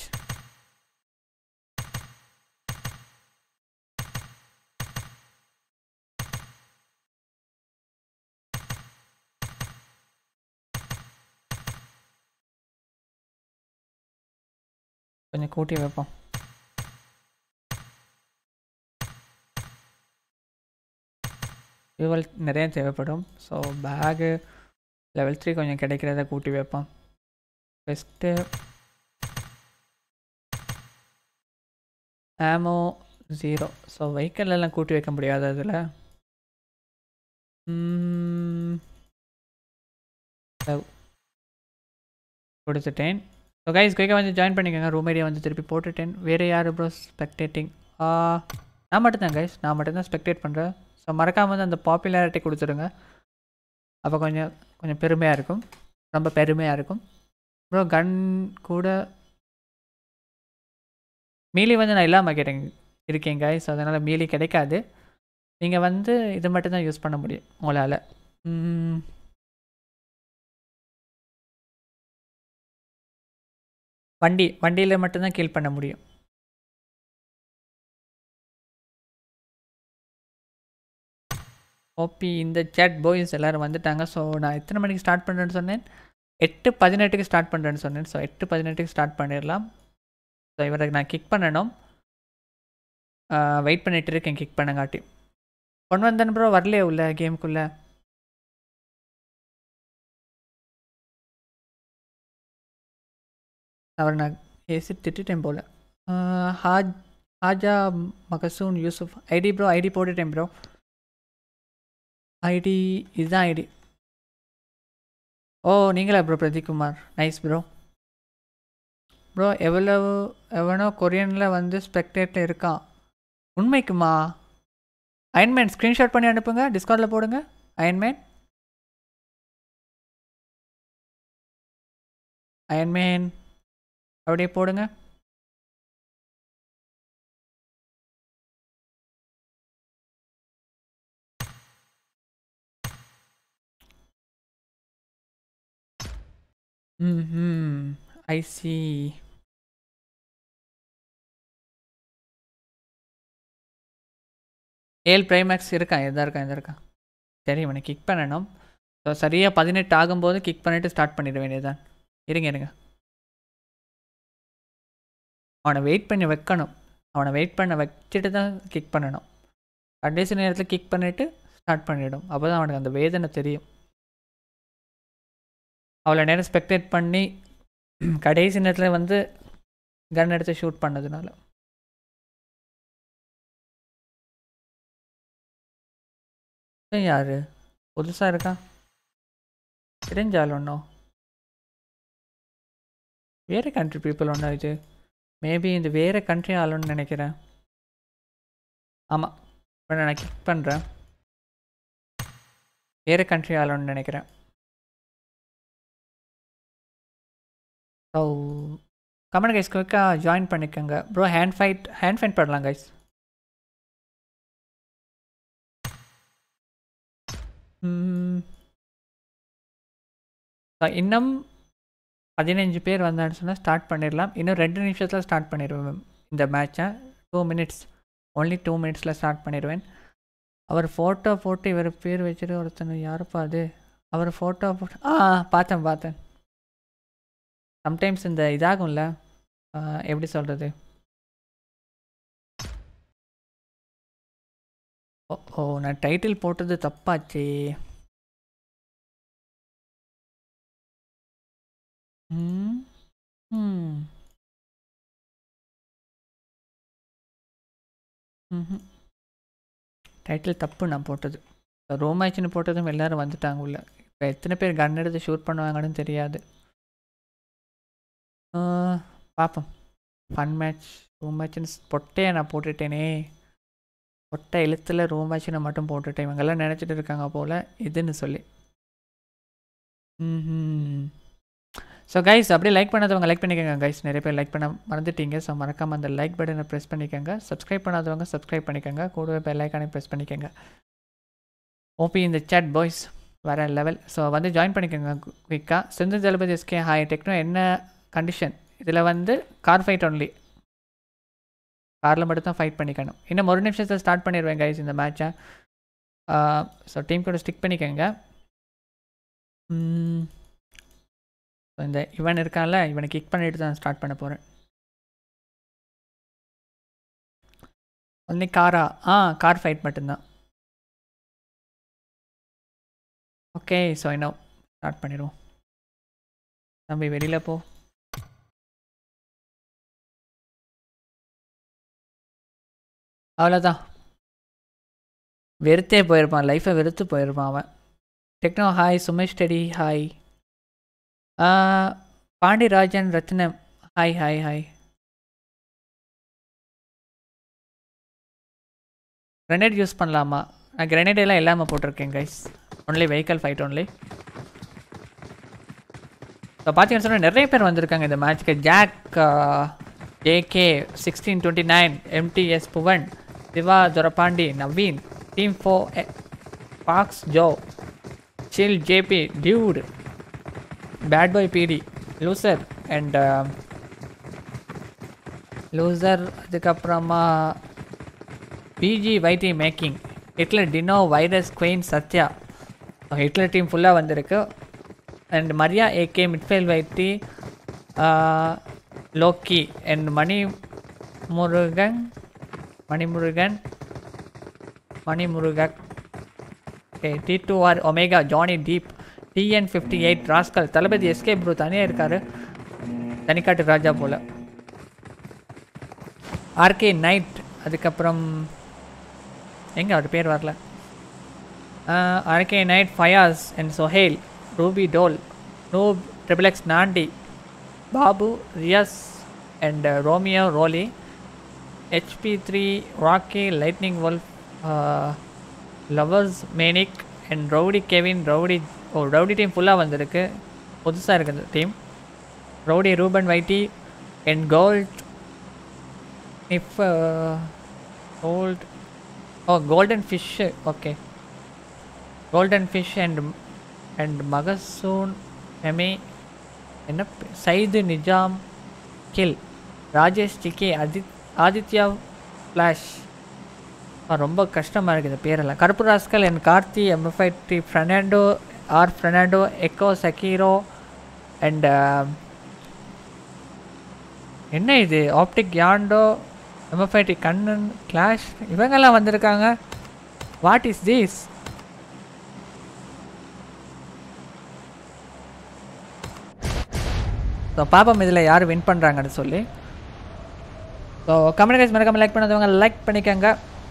கொஞ்சம் கூட்டி வைப்போம் ஃபியூவல் நிறைய தேவைப்படும் ஸோ பேகு லெவல் த்ரீ கொஞ்சம் கிடைக்கிறத கூட்டி வைப்போம் ஃபஸ்ட்டு ஆமோ ஜீரோ ஸோ வெஹிக்கிள் எல்லாம் கூட்டி வைக்க முடியாது அதில் கொடுத்துட்டேன் ஸோ கைஸ் குயிக்காக வந்து ஜாயின் பண்ணிக்கோங்க ரூம் ஏரியா வந்து திருப்பி போட்டுட்டேன் வேறு யார் ப்ரோ ஸ்பெக்டேட்டிங் நான் மட்டும்தான் கைஸ் நான் மட்டும்தான் ஸ்பெக்டேட் பண்ணுறேன் ஸோ மறக்காமல் வந்து அந்த பாப்புலாரிட்டி கொடுத்துருங்க அப்போ கொஞ்சம் கொஞ்சம் பெருமையாக இருக்கும் ரொம்ப பெருமையாக இருக்கும் ப்ரோ கன் கூட மீலி வந்து நான் இல்லாமல் கேட்டேன் இருக்கேன் கைஸ் அதனால் மீலி கிடைக்காது நீங்கள் வந்து இது மட்டும்தான் யூஸ் பண்ண முடியும் உங்களால் வண்டி வண்டியில் மட்டும்தான் கீல் பண்ண முடியும் ஓபி இந்த சேட் பாய்ஸ் எல்லோரும் வந்துட்டாங்க ஸோ நான் எத்தனை மணிக்கு ஸ்டார்ட் பண்ணுறேன்னு சொன்னேன் எட்டு பதினெட்டுக்கு ஸ்டார்ட் பண்ணுறேன்னு சொன்னேன் ஸோ எட்டு பதினெட்டுக்கு ஸ்டார்ட் பண்ணிடலாம் ஸோ இவரை நான் கிக் பண்ணணும் வெயிட் பண்ணிட்டு இருக்கேன் கிக் பண்ணங்காட்டி கொண்டு வந்தேன் ப்ரோ வரலையே உள்ள கேமுக்குள்ளே அவர் நான் ஏசி திட்டுட்டேன் போல் ஹாஜ் ஹாஜா மகசூன் யூசுஃப் ஐடி ப்ரோ ஐடி போட்டுட்டேன் ப்ரோ ஐடி இதுதான் ஐடி ஓ நீங்களா bro Pradeepkumar nice bro bro எவ்வளவு எவனோ கொரியனில் வந்து ஸ்பெக்டேட்டில் இருக்கான் உண்மைக்குமா அயன்மேன் ஸ்க்ரீன்ஷாட் பண்ணி அனுப்புங்க டிஸ்கவுண்டில் போடுங்க அயன்மேன் அயன்மேன் அப்படியே போடுங்க ம் ஐ சி ஏல் ப்ரைமேக்ஸ் இருக்கான் எதா இருக்கான் எதா இருக்கான் சரி இவனை கிக் பண்ணணும் ஸோ சரியாக பதினெட்டு ஆகும்போது கிக் பண்ணிவிட்டு ஸ்டார்ட் பண்ணிட வேண்டியதுதான் இருங்க இருங்க அவனை வெயிட் பண்ணி வைக்கணும் அவனை வெயிட் பண்ண வச்சுட்டு தான் கிக் பண்ணணும் கடைசி நேரத்தில் கிக் பண்ணிவிட்டு ஸ்டார்ட் பண்ணிவிடும் அப்போ தான் அவனுக்கு அந்த வேதனை தெரியும் அவ்வளோ நேரம் ஸ்பெக்டேட் பண்ணி கடைசி நேரத்தில் வந்து கன் எடுத்து ஷூட் பண்ணதுனால இவன் யாரு புதுசாக இருக்கா தெரிஞ்சால் ஒன்றும் வேறு கண்ட்ரி பீப்புள் ஒன்றா இது மேபி இந்த வேறு கண்ட்ரி ஆளுன்னு நினைக்கிறேன் ஆமாம் இப்போ நான் கிளிக் பண்ணுறேன் வேறு கண்ட்ரி ஆளுன்னு நினைக்கிறேன் ஸோ கமெண்ட் கைஸ் குயிக்காக ஜாயின் பண்ணிக்கோங்க bro hand fight hand fight பண்ணலாம் கைஸ் இன்னும் பதினஞ்சு பேர் வந்தான்னு சொன்னால் ஸ்டார்ட் பண்ணிடலாம் இன்னும் ரெண்டு நிமிஷத்தில் ஸ்டார்ட் பண்ணிடுவேன் இந்த மேட்சை டூ மினிட்ஸ் ஒன்லி டூ மினிட்ஸில் ஸ்டார்ட் பண்ணிடுவேன் அவர் ஃபோட்டோ போட்டு இவர் பேர் வச்சுட்டு ஒருத்தன் யாருப்பா அது அவர் ஃபோட்டோ போட்டு ஆ பார்த்தேன் பார்த்தேன் சம்டைம்ஸ் இந்த இதாகும்ல ஆ, எப்படி சொல்கிறது ஓ ஓ நான் டைட்டில் போட்டது தப்பாச்சே ம் ம் ம்ஹும். டைட்டில் தப்பு நான் போட்டது ரோம் மேட்ச்னு போட்டதும் எல்லாரும் வந்துட்டாங்க உள்ள இப்போ எத்தனை பேர் கன் எடுத்து ஷூட் பண்ணுவாங்கன்னு தெரியாது ஆ, பார்ப்போம் ஃபன் மேட்ச் ரூம் மேட்ச்னு பொட்டையை நான் போட்டுட்டேனே பொட்டை எழுத்தில் ரூம் மேட்ச்னு மட்டும் போட்டுட்டேன் இவங்கெல்லாம் நினச்சிட்டு இருக்காங்க போல் இதுன்னு சொல்லி ம் ஸோ கைஸ் அப்படியே லைக் பண்ணாதவங்க லைக் பண்ணிக்கோங்க கைஸ் நிறைய பேர் லைக் பண்ண மறந்துட்டீங்க ஸோ மறக்காமல் அந்த லைக் பட்டனை ப்ரெஸ் பண்ணிக்கோங்க சப்ஸ்கிரைப் பண்ணாதவங்க சப்ஸ்கிரைப் பண்ணிக்கோங்க கூடவே பெல் ஐக்கானே ப்ரெஸ் பண்ணிக்கோங்க ஓபி இந்த chat பாய்ஸ் வேற லெவல் ஸோ வந்து ஜாயின் பண்ணிக்கோங்க குயிக்காக Senthil Thalapathy SK hi techno என்ன கண்டிஷன் இதில் வந்து கார் ஃபைட் ஒன்லி காரில் மட்டும் தான் ஃபைட் பண்ணிக்கணும் இன்னும் ஒரு நிமிஷத்தில் ஸ்டார்ட் பண்ணிடுவேன் கைஸ் இந்த மேட்சை ஸோ டீம் கூட ஸ்டிக் பண்ணிக்கோங்க ம், so இந்த இவன் இருக்கான்ல இவனை கிக் பண்ணிட்டு தான் ஸ்டார்ட் பண்ண போகிறேன் ஒன்லி காரா ஆ கார் ஃபைட் மட்டும்தான் ஓகே ஸோ இன்னும் ஸ்டார்ட் பண்ணிடுவோம் தம்பி வெளியில் போ அவ்வளோதான் வெறுத்தே போயிருப்பான் லைஃப்பை வெறுத்து போயிருப்பான் அவன் techno hi Sumesh teddy hi Pandirajan Ratnam hi hi hi grenade use பண்ணலாமா நான் கிரனேட் எல்லாம் இல்லாமல் போட்டிருக்கேன் guys only vehicle fight only இப்போ பார்த்தீங்கன்னு சொன்னால் நிறைய பேர் வந்திருக்காங்க இந்த மேட்ச்க்கு Jack JK sixteen twenty nine MTS Bhuvan Siva Thurapandi Naveen team ஃபோ fox Jo chill JP dude bad boy BD loser and loser அதுக்கப்புறமா BG YT making Hitler dino virus queen Satya Hitler team ஃபுல்லாக வந்திருக்கு and Maria AK midfield YT Loki and Mani Murugan Manimurugan Manimurugan okay T two R omega Johnny deep TN fifty eight rascal Thalapathy SK bro தனியாக இருக்காரு தனிக்காட்டு ராஜா போல் ஆர்கே நைட் அதுக்கப்புறம் எங்கே அவர் பேர் வரல RK night Fayaz and Sohail ruby டோல் noob triple X Nandi Babu Riyaz and Romeo ரோலி HP three rocky lightning wolf lovers manic and rowdy Kevin rowdy ஓ ரவுடி டீம் ஃபுல்லாக வந்திருக்கு புதுசாக இருக்குது team rowdy Ruben YT and gold if gold ஓ golden fish okay golden fish and and மகசூன் எமே என்ன பே- Saidu Nizam kill Rajesh DK Adith Aditya flash ரொம்ப கஷ்டமாக இருக்குது இந்த பேரெல்லாம் கருப்பு ராஸ்கல் என் Karthi MFI T Fernando R Fernando echo சக்கீரோ அண்ட் என்ன இது ஆப்டிக் யாண்டோ எம்எஃப்ஐ டி கண்ணன் கிளாஷ் இவங்கெல்லாம் வந்திருக்காங்க வாட் இஸ் திஸ் ஸோ பாப்போம் இதில் யார் வின் பண்ணுறாங்கன்னு சொல்லி ஸோ கமெண்ட் மறக்காம லைக் பண்ணாதவங்க லைக் பண்ணிக்கோங்க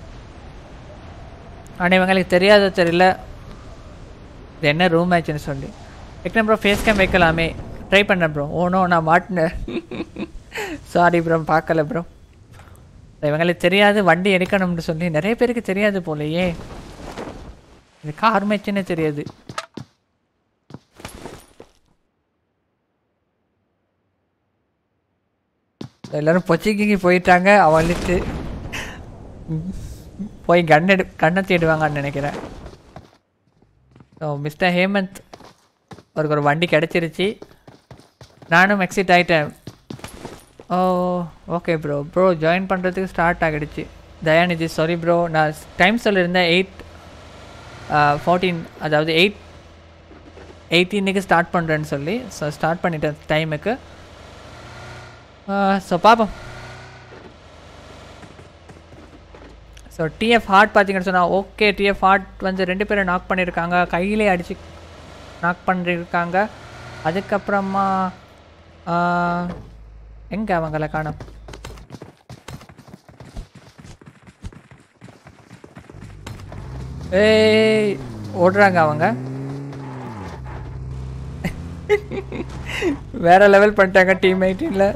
ஆனால் இவங்களுக்கு தெரியாத தெரியல இது என்ன ரூம் ஆச்சுன்னு சொல்லி வைக்கணும் ப்ரோ ஃபேஸ் கேம் வைக்கலாமே ட்ரை பண்ணேன் ப்ரோ ஓனோ நான் மாட்டினேன் சாரி ப்ரோ பார்க்கல ப்ரோ இவங்களுக்கு தெரியாது வண்டி எடுக்கணும்னு சொல்லி நிறைய பேருக்கு தெரியாது போலயே இது கார் மேட்ச்னே தெரியாது எல்லாரும் பொச்சிக்கு போயிட்டாங்க அவளுக்கு போய் கன் எடு கண்ணை தேடுவாங்கன்னு நினைக்கிறேன் ஸோ மிஸ்டர் ஹேமந்த் அவருக்கு ஒரு வண்டி கிடச்சிருச்சு நானும் எக்ஸிட் ஆகிட்டேன் ஓ ஓகே ப்ரோ ப்ரோ ஜாயின் பண்ணுறதுக்கு ஸ்டார்ட் ஆகிடுச்சு தயாநிதி சாரி ப்ரோ நான் டைம் சொல்லியிருந்தேன் எயிட் ஃபோர்டீன் அதாவது எயிட் எயிட்டீனுக்கு ஸ்டார்ட் பண்ணுறேன்னு சொல்லி ஸோ ஸ்டார்ட் பண்ணிட்டேன் டைமுக்கு ஸோ பார்ப்போம் ஸோ டிஎஃப் ஹார்ட் பார்த்தீங்கன்னு சொன்னால் ஓகே டிஎஃப் ஹார்ட் வந்து ரெண்டு பேரும் நாக் பண்ணியிருக்காங்க கையிலே அடித்து நாக் பண்ணியிருக்காங்க அதுக்கப்புறமா எங்கே அவங்கள காணோம் ஏய் ஓடுறாங்க அவங்க வேற லெவல் பண்ணிட்டாங்க டீம் எயிட்டீனில்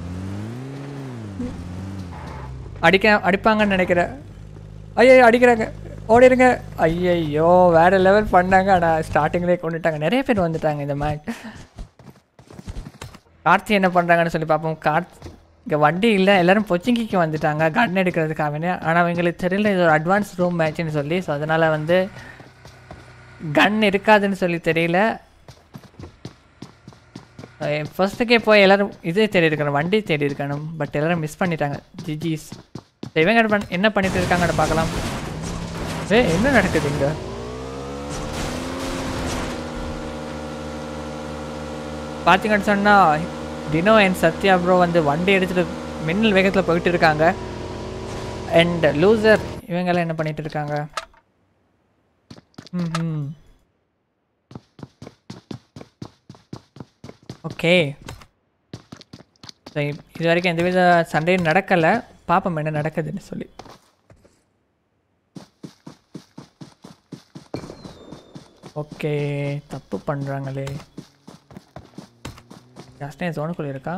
அடிக்க அடிப்பாங்கன்னு நினைக்கிறேன் ஐயோ அடிக்கிறாங்க ஓடிடுங்க ஐயையோ வேற லெவல் பண்ணாங்க ஆனால் ஸ்டார்டிங்லேயே கொண்டுட்டாங்க நிறைய பேர் வந்துட்டாங்க இந்த மேட்ச் கார்த்தி என்ன பண்ணுறாங்கன்னு சொல்லி பார்ப்போம் கார்த் இங்கே வண்டி இல்லை எல்லாரும் பொச்சிங்கிக்கு வந்துட்டாங்க கன் எடுக்கிறதுக்காகவே ஆனால் அவங்களுக்கு தெரியல இது ஒரு அட்வான்ஸ் ரூம் மேட்ச்னு சொல்லி ஸோ அதனால் வந்து கன் இருக்காதுன்னு சொல்லி தெரியல ஃபர்ஸ்ட்டுக்கே போய் எல்லோரும் இதே தேடி இருக்கணும் வண்டி தேடி இருக்கணும் பட் எல்லோரும் மிஸ் பண்ணிட்டாங்க ஜிஜிஸ் இவங்க என்ன பண்ண- என்ன பண்ணிட்டு இருக்காங்கன்னு பார்க்கலாம் ஏ என்ன நடக்குது இங்கே பார்த்தீங்கன்னு சொன்னால் டினோ அண்ட் சத்யா ப்ரோ வந்து வண்டி எடுத்துகிட்டு மின்னல் வேகத்தில் போயிட்டு இருக்காங்க அண்ட் லூசர் இவங்கெல்லாம் என்ன பண்ணிட்டு இருக்காங்க ம் ஓகே இது வரைக்கும் எந்தவித சண்டையும் நடக்கலை பார்ப்போம் என்ன நடக்குதுன்னு சொல்லி ஓகே தப்பு பண்ணுறாங்களே ஜாஸ்தியாக ஜோனுக்குள்ளே இருக்கா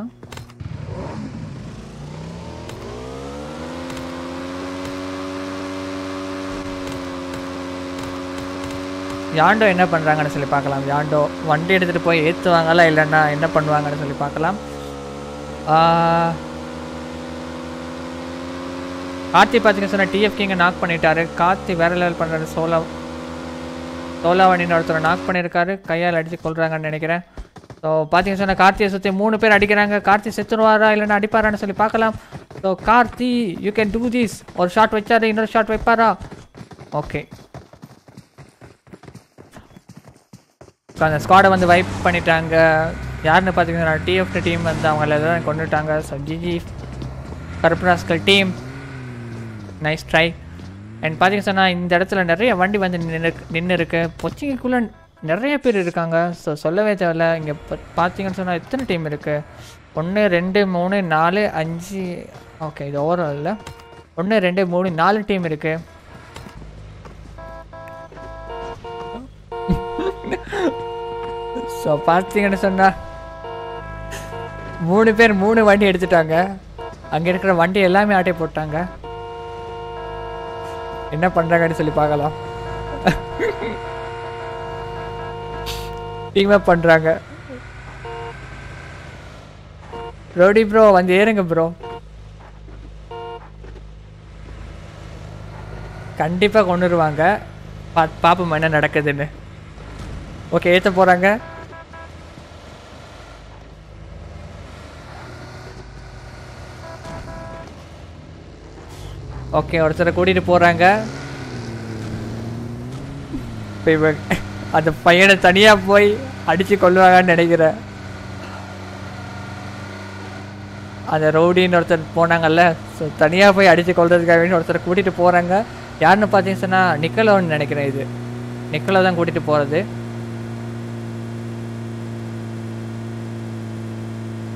யாண்டோ என்ன பண்ணுறாங்கன்னு சொல்லி பார்க்கலாம் யாண்டோ வண்டி எடுத்துகிட்டு போய் ஏற்றுவாங்களா இல்லைன்னா என்ன பண்ணுவாங்கன்னு சொல்லி பார்க்கலாம் ஆஹ், கார்த்தி பார்த்தீங்க சொன்ன டிஎஃப் கிங்கை நாக் பண்ணிட்டாரு கார்த்தி வேற லெவல் பண்ணுறாரு சோலா சோலாவணின்னு ஒருத்தரை நாக் பண்ணியிருக்காரு கையால் அடித்து கொள்றாங்கன்னு நினைக்கிறேன் ஸோ பார்த்தீங்க சொன்ன கார்த்தியை சுற்றி மூணு பேர் அடிக்கிறாங்க கார்த்தி செத்துருவாரா இல்லைன்னா அடிப்பாரான்னு சொல்லி பார்க்கலாம் so Karthi you can do this ஒரு ஷாட் வச்சாரு இன்னொரு ஷாட் வைப்பாரா ஓகே ஸோ அந்த ஸ்குவாடை வந்து வைப் பண்ணிட்டாங்க யாருன்னு பார்த்தீங்கன்னா டிஎஃப் டீம் வந்து அவங்கள எல்லாம் கொண்டுட்டாங்க ஸோ ஜிஜி கருப்பராஸ்கல் டீம் நைஸ் ட்ரை அண்ட் பார்த்தீங்க சொன்னால் இந்த இடத்துல நிறைய வண்டி வந்து நின்று நின்று இருக்கு பொச்சிங்குள்ளே நிறைய பேர் இருக்காங்க ஸோ சொல்லவே தேவையில்ல இங்கே பார்த்தீங்கன்னு சொன்னால் எத்தனை டீம் இருக்குது ஒன்று ரெண்டு மூணு நாலு அஞ்சு ஓகே இது ஓவரால் இல்லை ஒன்று ரெண்டு மூணு நாலு டீம் இருக்குது ஸோ பார்த்தீங்கன்னு சொன்னால் மூணு பேர் மூணு வண்டி எடுத்துட்டாங்க அங்கே இருக்கிற வண்டி எல்லாமே ஆட்டை போட்டாங்க என்ன பண்ணுறாங்கன்னு சொல்லி பார்க்கலாம் டீம் அப் பண்ணுறாங்க ரோடி ப்ரோ வந்து ஏறுங்க ப்ரோ கண்டிப்பாக கொண்டு வருவாங்க பா பார்ப்போம் என்ன நடக்குதுன்னு ஓகே ஏற்ற போகிறாங்க ஓகே ஒருத்தரை கூட்டிகிட்டு போகிறாங்க இப்போ இவன் அந்த பையனை தனியாக போய் அடித்து கொள்ளுவாங்கன்னு நினைக்கிறேன் அந்த ரவுடின்னு ஒருத்தர் போனாங்கல்ல ஸோ தனியாக போய் அடித்து கொள்றதுக்காக வேண்டி ஒருத்தரை கூட்டிகிட்டு போகிறாங்க யாருன்னு பார்த்தீங்கன்னு சொன்னால் நிக்கலோன்னு நினைக்கிறேன் இது நிக்கலோ தான் கூட்டிகிட்டு போகிறது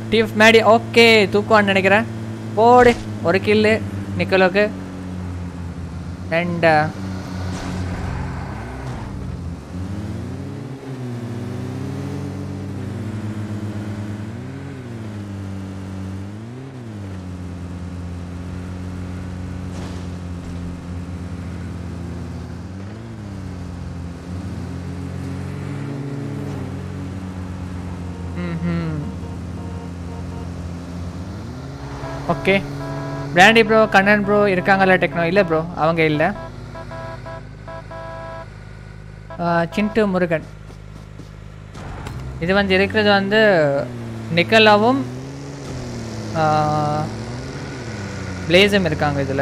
டிஎஃப் மேடி ஓகே தூக்குவான்னு நினைக்கிறேன் போடு ஒரு கில்லு நிக்கலோக்கு அண்ட் ஓகே பிராண்டி ப்ரோ கண்ணன் ப்ரோ இருக்காங்கல்ல டெக்னோ இல்லை ப்ரோ அவங்க இல்லை சிண்டு முருகன் இது வந்து இருக்கிறது வந்து நிக்கலாவும் பிளேஸும் இருக்காங்க இதில்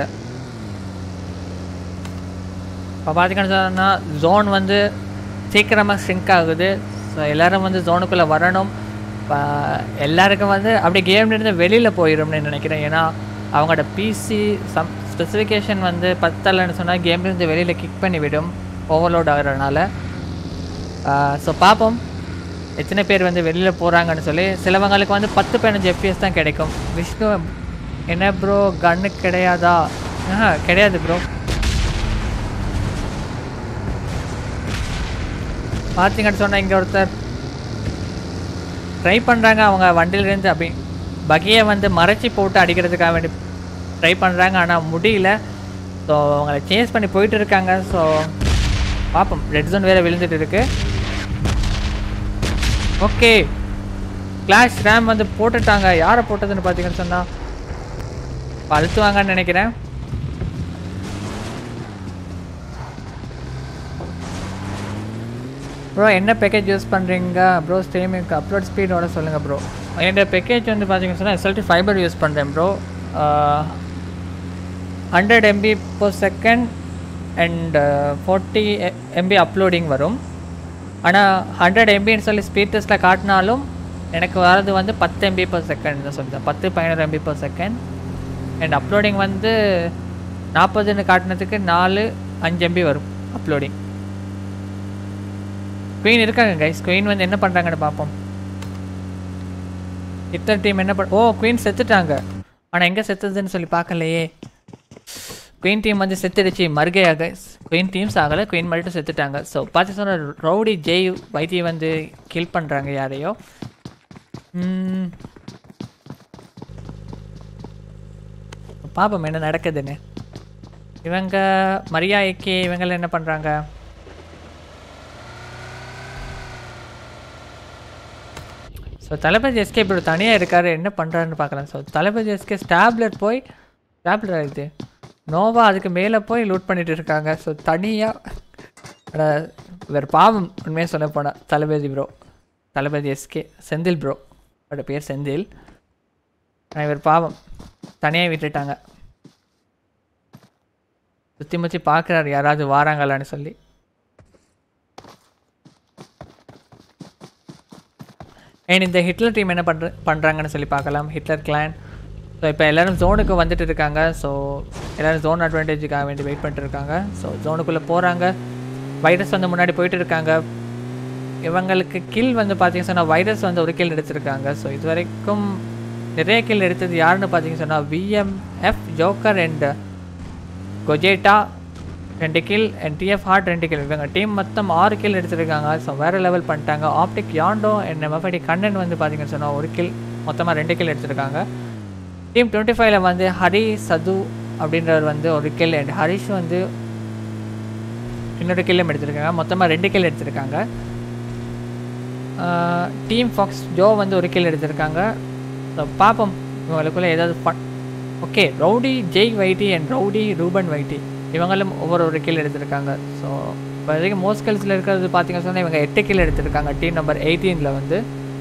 இப்போ பார்த்தீங்கன்னு சொன்னால் ஜோன் வந்து சீக்கிரமாக ஸ்ட்ரிங்க் ஆகுது ஸோ எல்லோரும் வந்து ஜோனுக்குள்ளே வரணும் இப்போ எல்லாருக்கும் வந்து அப்படி கேம்லேருந்து வெளியில் போயிடும்னு நினைக்கிறேன் ஏன்னா அவங்களோட பிசி சம் ஸ்பெசிஃபிகேஷன் வந்து பத்தலைன்னு சொன்னால் கேம்லேருந்து வெளியில் கிக் பண்ணி விடும் ஓவர்லோட் ஆகிறதுனால ஸோ பார்ப்போம் எத்தனை பேர் வந்து வெளியில் போகிறாங்கன்னு சொல்லி சிலவங்களுக்கு வந்து பத்து பதினஞ்சு எஃப்பிஎஸ் தான் கிடைக்கும் விஷ்ணு என்ன ப்ரோ கன்னு கிடையாதா ஆஹா கிடையாது ப்ரோ பார்த்தீங்கன்னு சொன்னால் இங்கே ஒருத்தர் ட்ரை பண்ணுறாங்க அவங்க வண்டியிலேருந்து அப்படி பகையை வந்து மறைச்சி போட்டு அடிக்கிறதுக்காக வேண்டி ட்ரை பண்ணுறாங்க ஆனால் முடியல ஸோ அவங்கள சேஞ்ச் பண்ணி போயிட்டு இருக்காங்க ஸோ பார்ப்போம் ரெட் ஜோன் வேறு விழுந்துட்டு இருக்கு ஓகே கிளாஷ் ரேம் வந்து போட்டுட்டாங்க யாரை போட்டதுன்னு பார்த்தீங்கன்னு சொன்னால் அழுத்துவாங்கன்னு நினைக்கிறேன் ப்ரோ என்ன பேக்கேஜ் யூஸ் பண்ணுறீங்க ப்ரோ ஸ்ட்ரீமிங்க்கு அப்லோட் ஸ்பீடோட சொல்லுங்கள் ப்ரோ என்னோட பேக்கேஜ் வந்து பார்த்தீங்கன்னு சொன்னால் எஸ்எல்டி ஃபைபர் யூஸ் பண்ணுறேன் bro hundred MB per second and forty MB uploading வரும் ஆனால் ஹண்ட்ரட் எம்பின்னு சொல்லி ஸ்பீட் டெஸ்ட்டில் காட்டினாலும் எனக்கு வரது வந்து பத்து எம்பி பர் செகண்ட் தான் சொல்லுறேன் பத்து பதினோரு MB per second and uploading வந்து நாற்பதுன்னு காட்டினதுக்கு நாலு அஞ்சு எம்பி வரும் அப்லோடிங் குயின் இருக்காங்க கைஸ் குயின் வந்து என்ன பண்ணுறாங்கன்னு பார்ப்போம் இத்தனை டீம் என்ன பண்ண ஓ குயின் செத்துட்டாங்க ஆனால் எங்கே செத்துதுன்னு சொல்லி பார்க்கலையே குயின் டீம் வந்து செத்துடுச்சு மறுகையா கைஸ் குயின் டீம்ஸ் ஆகலை குயின் மட்டும் செத்துட்டாங்க ஸோ பார்த்து சொன்ன ரவுடி ஜெய் வைத்திய வந்து கில் பண்ணுறாங்க யாரையோ ம். பார்ப்போம் என்ன நடக்குதுன்னு இவங்க மரியாதைக்கு இவங்க என்ன பண்ணுறாங்க ஸோ தளபதி எஸ்கே இப்படி தனியாக இருக்காரு என்ன பண்ணுறாருன்னு பார்க்கலாம் ஸோ தளபதி எஸ்கே ஸ்டாப்லெட் போய் ஸ்டாப்லெட் இது நோவா அதுக்கு மேலே போய் லூட் பண்ணிட்டு இருக்காங்க ஸோ தனியாக வேறு பாவம் உண்மையாக சொல்ல போனால் Thalapathy bro Thalapathy SK Senthil bro அவரோட பேர் செந்தில் ஆனால் இவர் பாவம் தனியாக விட்டுட்டாங்க சுற்றி முற்றி பார்க்குறாரு யாராவது வாராங்களான்னு சொல்லி அண்ட் இந்த ஹிட்லர் டீம் என்ன பண்ணுற பண்ணுறாங்கன்னு சொல்லி பார்க்கலாம் ஹிட்லர் கிளான் ஸோ இப்போ எல்லோரும் ஜோனுக்கு வந்துட்டு இருக்காங்க ஸோ எல்லோரும் ஜோன் அட்வான்டேஜுக்காக வேண்டி வெயிட் பண்ணிட்டு இருக்காங்க ஸோ ஜோனுக்குள்ளே போகிறாங்க வைரஸ் வந்து முன்னாடி போயிட்டு இருக்காங்க இவங்களுக்கு கில் வந்து பார்த்தீங்கன்னு சொன்னால் வைரஸ் வந்து ஒரு கில் எடுத்திருக்காங்க ஸோ இது வரைக்கும் நிறைய கில் எடுத்தது யாருன்னு பார்த்தீங்கன்னு சொன்னால் விஎம்எஃப் ஜோக்கர் அண்ட் கொஜேட்டா ரெண்டு கில் அண்ட் டிஎஃப் ஹார்ட் ரெண்டு கில் இவங்க டீம் மொத்தம் ஆறு கில் எடுத்திருக்காங்க ஸோ வேறு லெவல் பண்ணிட்டாங்க ஆப்டிக் யாண்டோ அண்ட் எம்எஃப்ஐடி கண்ணன் வந்து பார்த்தீங்கன்னு சொன்னால் ஒரு கில் மொத்தமாக ரெண்டு கில் எடுத்திருக்காங்க டீம் டுவெண்ட்டி ஃபைவ்ல வந்து ஹரி சது அப்படின்றவர் வந்து ஒரு கில் அண்ட் ஹரிஷ் வந்து இன்னொரு கில்லும் எடுத்திருக்காங்க மொத்தமாக ரெண்டு கில் எடுத்திருக்காங்க டீம் ஃபாக்ஸ் ஜோ வந்து ஒரு கில் எடுத்திருக்காங்க ஸோ பார்ப்போம் இவங்களுக்குள்ளே ஏதாவது fun okay rowdy Jay YT and rowdy Ruben YT இவங்களும் ஒவ்வொரு ஒரு கில் எடுத்திருக்காங்க ஸோ இப்போ வரைக்கும் மோஸ்ட் கில்ஸில் இருக்கிறது பார்த்தீங்கன்னு சொன்னால் இவங்க எட்டு கில் எடுத்திருக்காங்க டீம் நம்பர் எயிட்டீனில் வந்து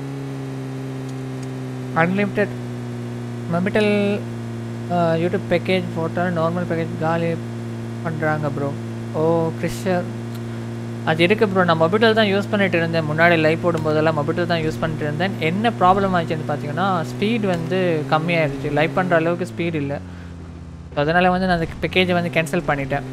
unlimited Mobitel YouTube package photo normal package காலி பண்ணுறாங்க ப்ரோ ஓ கிறிஸ்டர் அது இருக்குது ப்ரோ நான் மொபிட்டல் தான் யூஸ் பண்ணிட்டு இருந்தேன் முன்னாடி லைவ் போடும்போதெல்லாம் மொபிட்டல் தான் யூஸ் பண்ணிட்டு இருந்தேன் என்ன ப்ராப்ளம் ஆச்சுன்னு பார்த்தீங்கன்னா ஸ்பீட் வந்து கம்மியாயிருச்சு லைவ் பண்ணுற அளவுக்கு ஸ்பீட் இல்லை ஸோ அதனால் வந்து நான் அந்த பேக்கேஜை வந்து கேன்சல் பண்ணிட்டேன்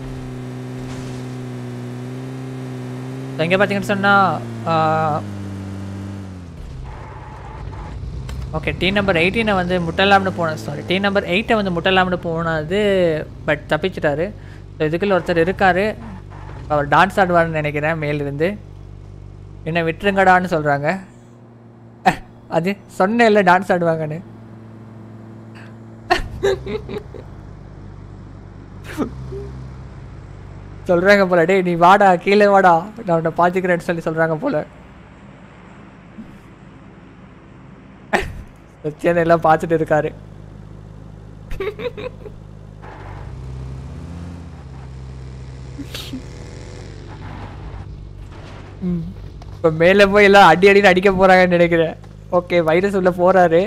ஸோ இங்கே பார்த்தீங்கன்னு சொன்னால் ஓகே டீ நம்பர் எயிட்டீனை வந்து முட்டலாம்னு போன சாரி டீ நம்பர் எயிட்டை வந்து முட்டலாம்னு போனது பட் தப்பிச்சிட்டாரு ஸோ இதுக்குள்ள ஒருத்தர் இருக்காரு அவர் டான்ஸ் ஆடுவார்னு நினைக்கிறேன் மேலிருந்து என்ன விட்டுருங்கடான்னு சொல்கிறாங்க அது சொன்னேன் இல்லை டான்ஸ் ஆடுவாங்கன்னு சொல்கிறாங்க போல டேய் நீ வாடா கீழே வாடா நான் உன்னை பார்த்துக்கிறேன்னு சொல்லி சொல்கிறாங்க போல சச்சியன் எல்லாம் பார்த்துட்டு இருக்காரு ம். இப்ப மேல போய் எல்லாம் அடி அடின்னு அடிக்க போறாங்கன்னு நினைக்கிறேன் ஓகே வைரஸ் உள்ள போறாரு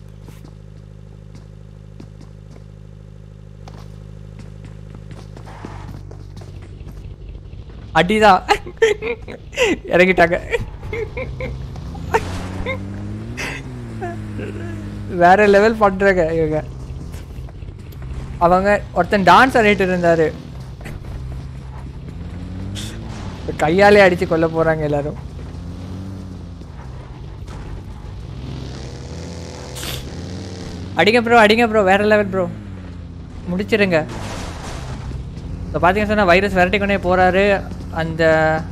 அடிதான் இறங்கிட்டாங்க வேற லெவல் பண்றாங்க இவங்க அவங்க ஒருத்தன் டான்ஸ் ஆடிட்டு இருந்தாரு கையாலே அடிச்சு கொல்ல போறாங்க எல்லாரும் அடிங்க ப்ரோ அடிங்க ப்ரோ வேற லெவல் ப்ரோ முடிச்சிடுங்க இப்போ பார்த்தீங்கன்னா சொன்னால் வைரஸ் விரட்டிக்கொண்டே போகிறாரு அந்த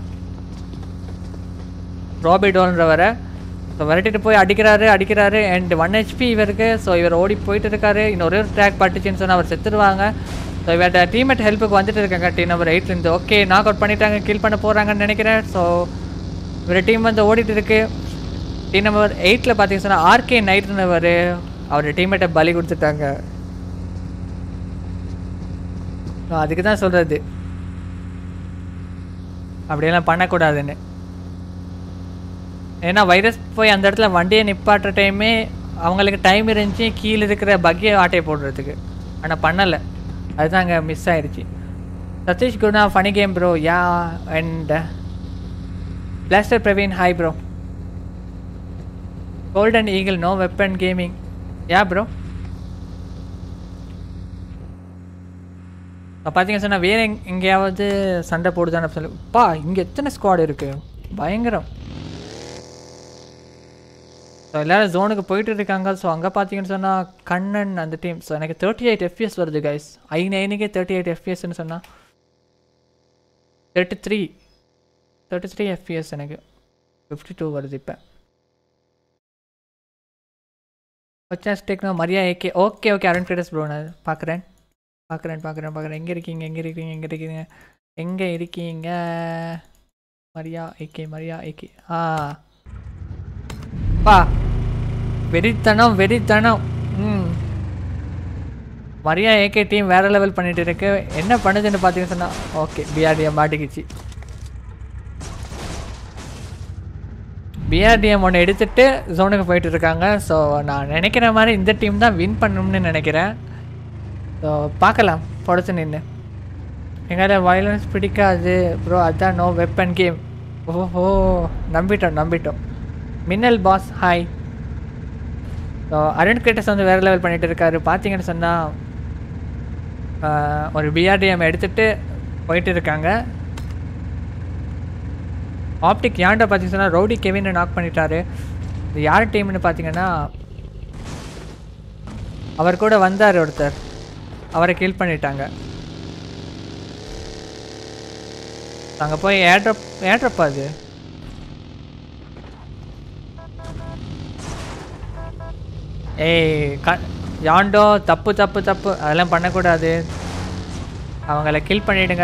ராபிடோன்றவரை ஸோ விரட்டிட்டு போய் அடிக்கிறாரு அடிக்கிறாரு அண்ட் ஒன் ஹெச்பி இவருக்கு ஸோ இவர் ஓடி போயிட்டு இருக்காரு இன்னொரு ஒரு ட்ராக் பட்டுச்சுன்னு சொன்னால் அவர் செத்துருவாங்க ஸோ இவர்கிட்ட டீம்மேட் ஹெல்ப்புக்கு வந்துட்டு இருக்காங்க டீம் நம்பர் எயிட்லேருந்து ஓகே நாக் அவுட் பண்ணிட்டாங்க கில் பண்ண போகிறாங்கன்னு நினைக்கிறேன் ஸோ இவர் டீம் வந்து ஓடிட்டு இருக்கு டீம் நம்பர் எயிட்டில் பார்த்தீங்கன்னா சொன்னால் ஆர்கே நைட்னவர் அவர் டீம்மேட்டை பலி கொடுத்துட்டாங்க ஸோ அதுக்கு தான் சொல்கிறது அப்படியெல்லாம் பண்ணக்கூடாதுன்னு ஏன்னா வைரஸ் போய் அந்த இடத்துல வண்டியை நிப்பாட்டுற டைமே அவங்களுக்கு டைம் இருந்துச்சு கீழே இருக்கிற பக்கியை ஆட்டையை போடுறதுக்கு ஆனால் பண்ணலை அதுதான் அங்கே மிஸ் ஆயிடுச்சு Satish Guruna funny game bro yeah and blaster Praveen hi bro golden eagle no weapon gaming yeah bro பார்த்தீங்க சொன்னால் வேறு எங் எங்கேயாவது சண்டை போடுதான்னு சொல்லி பா இங்கே எத்தனை ஸ்குவாட் இருக்குது பயங்கரம் ஸோ எல்லோரும் ஜோனுக்கு போயிட்டு இருக்காங்க ஸோ அங்கே பார்த்தீங்கன்னு சொன்னால் கண்ணன் அந்த டீம் ஸோ எனக்கு தேர்ட்டி எயிட் எஃப்பிஎஸ் வருது கைஸ் ஐ நைனுக்கே தேர்ட்டி எயிட் எஃப்பிஎஸ்ன்னு சொன்னால் thirty three thirty three FPS எனக்கு ஃபிஃப்டி டூ வருது இப்போ வச்சாஸ் techno Maria AK okay okay Arun Kratos bro நான் பார்க்குறேன் பார்க்குறேன் பார்க்குறேன் பார்க்குறேன் எங்கே இருக்கீங்க எங்கே இருக்கீங்க எங்கே இருக்கீங்க எங்கே இருக்கீங்க மரியா ஏகே மரியா ஏகே ஆ பா வெறித்தனம் வெறித்தனம் ம் மரியா ஏகே டீம் வேற லெவல் பண்ணிட்டு இருக்கு என்ன பண்ணுதுன்னு பார்த்தீங்கன்னு சொன்னா ஓகே பிஆர்டிஎம் மாட்டிக்கிச்சு பிஆர்டிஎம் ஒன்று எடுத்துட்டு ஜோனுக்கு போயிட்டு இருக்காங்க ஸோ நான் நினைக்கிற மாதிரி இந்த டீம் தான் வின் பண்ணணும்னு நினைக்கிறேன் ஸோ பார்க்கலாம் பொடுத்து நின்று எங்களால் வயலன்ஸ் பிடிக்காது ப்ரோ அதான் நோ வெப்பன் கேம் ஓஹோ நம்பிட்டோம் நம்பிட்டோம் மின்னல் boss hi so Arun Kratos வந்து வேறு லெவல் பண்ணிட்டு இருக்காரு பார்த்தீங்கன்னு சொன்னால் ஒரு பிஆர்டிஎம் எடுத்துகிட்டு போயிட்டு இருக்காங்க ஆப்டிக் யாண்ட பார்த்தீங்கன்னு சொன்னால் ரவுடி கெவினை நாக் பண்ணிட்டாரு இது யார் டீம்னு பார்த்தீங்கன்னா அவர் கூட வந்தார் ஒருத்தர் அவரை கில் பண்ணிட்டாங்க அங்கே போய் ஏட்ரப் ஏட்ரப்பா அது ஏய் க யாண்டோ தப்பு தப்பு தப்பு அதெல்லாம் பண்ணக்கூடாது அவங்கள கில் பண்ணிடுங்க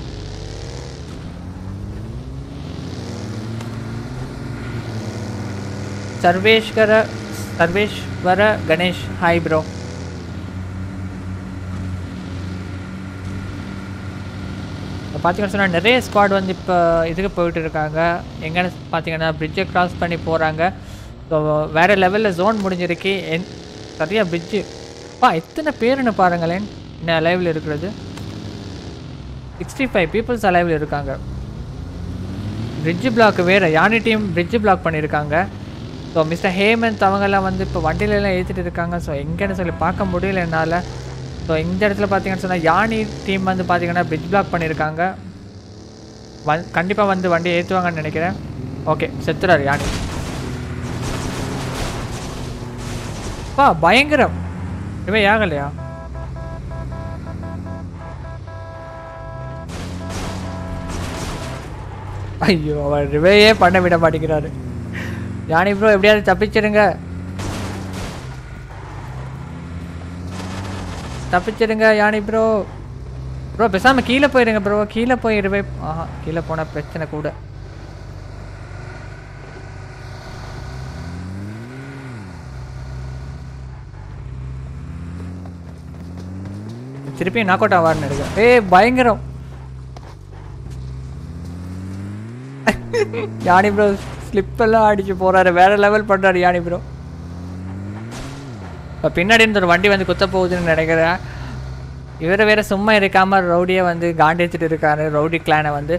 சர்வேஷ்கர சர்வேஸ்வர கணேஷ் ஹாய் ப்ரோ பார்த்தீங்கன்னு சொன்னால் நிறைய ஸ்குவாட் வந்து இப்போ இதுக்கு போயிட்டு இருக்காங்க எங்கன்னு பார்த்தீங்கன்னா பிரிட்ஜை கிராஸ் பண்ணி போகிறாங்க ஸோ வேறு லெவலில் ஜோன் முடிஞ்சிருக்கு என் சரியா பிரிட்ஜு பா எத்தனை பேருன்னு பாருங்களேன் இன்னும் அலைவில் இருக்கிறது சிக்ஸ்டி ஃபைவ் பீப்புள்ஸ் அலைவில் இருக்காங்க பிரிட்ஜு பிளாக் வேறு யானி டீம் பிரிட்ஜு பிளாக் பண்ணியிருக்காங்க ஸோ மிஸ்டர் ஹேமந்த் அவங்கெல்லாம் வந்து இப்போ வண்டியிலலாம் ஏற்றிட்டு இருக்காங்க ஸோ எங்கேன்னு சொல்லி பார்க்க முடியல என்னால் ஸோ இந்த இடத்துல பார்த்தீங்கன்னு சொன்னால் யானி டீம் வந்து பார்த்தீங்கன்னா பிரிட்ஜ் பிளாக் பண்ணியிருக்காங்க வந் கண்டிப்பாக வந்து வண்டி ஏற்றுவாங்கன்னு நினைக்கிறேன் ஓகே செத்துறாரு யானி பா பயங்கரம் இவன் ஆகலையா ஐயோ அவர் ரிவையே பண்ண விட மாட்டேங்கிறாரு யானி ப்ரோ எப்படியாவது தப்பிச்சிடுங்க தப்பிச்சிடுங்க யானி ப்ரோ ப்ரோ பேசாம கீழே போயிடுங்க ப்ரோ கீழே போய் ரிவை ஆஹா கீழே போன பிரச்சனை கூட திருப்பி நாக் அவுட் ஆவார்னு நினைக்கிறேன் ஏய் பயங்கரம் யானி ப்ரோ ஸ்லிப் எல்லாம் அடிச்சு போறாரு வேற லெவல் பண்றாரு யானி ப்ரோ இப்போ பின்னாடி இருந்து ஒரு வண்டி வந்து குத்த போகுதுன்னு நினைக்கிறேன் இவரை வேற சும்மா இருக்காம ரவுடியை வந்து காண்டேச்சிட்டு இருக்காரு ரவுடி கிளானை வந்து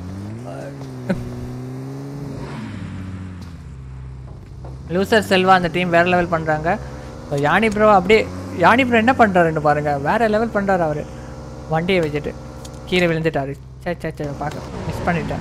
லூசர் செல்வா அந்த டீம் வேற லெவல் பண்றாங்க இப்போ யானி ப்ரோ அப்படியே யானி ப்ரோ என்ன பண்றாருன்னு பாருங்க வேற லெவல் பண்றாரு அவரு வண்டியை வச்சுட்டு கீழே விழுந்துட்டாரு சே சே சே பார்க்க மிஸ் பண்ணிட்டேன்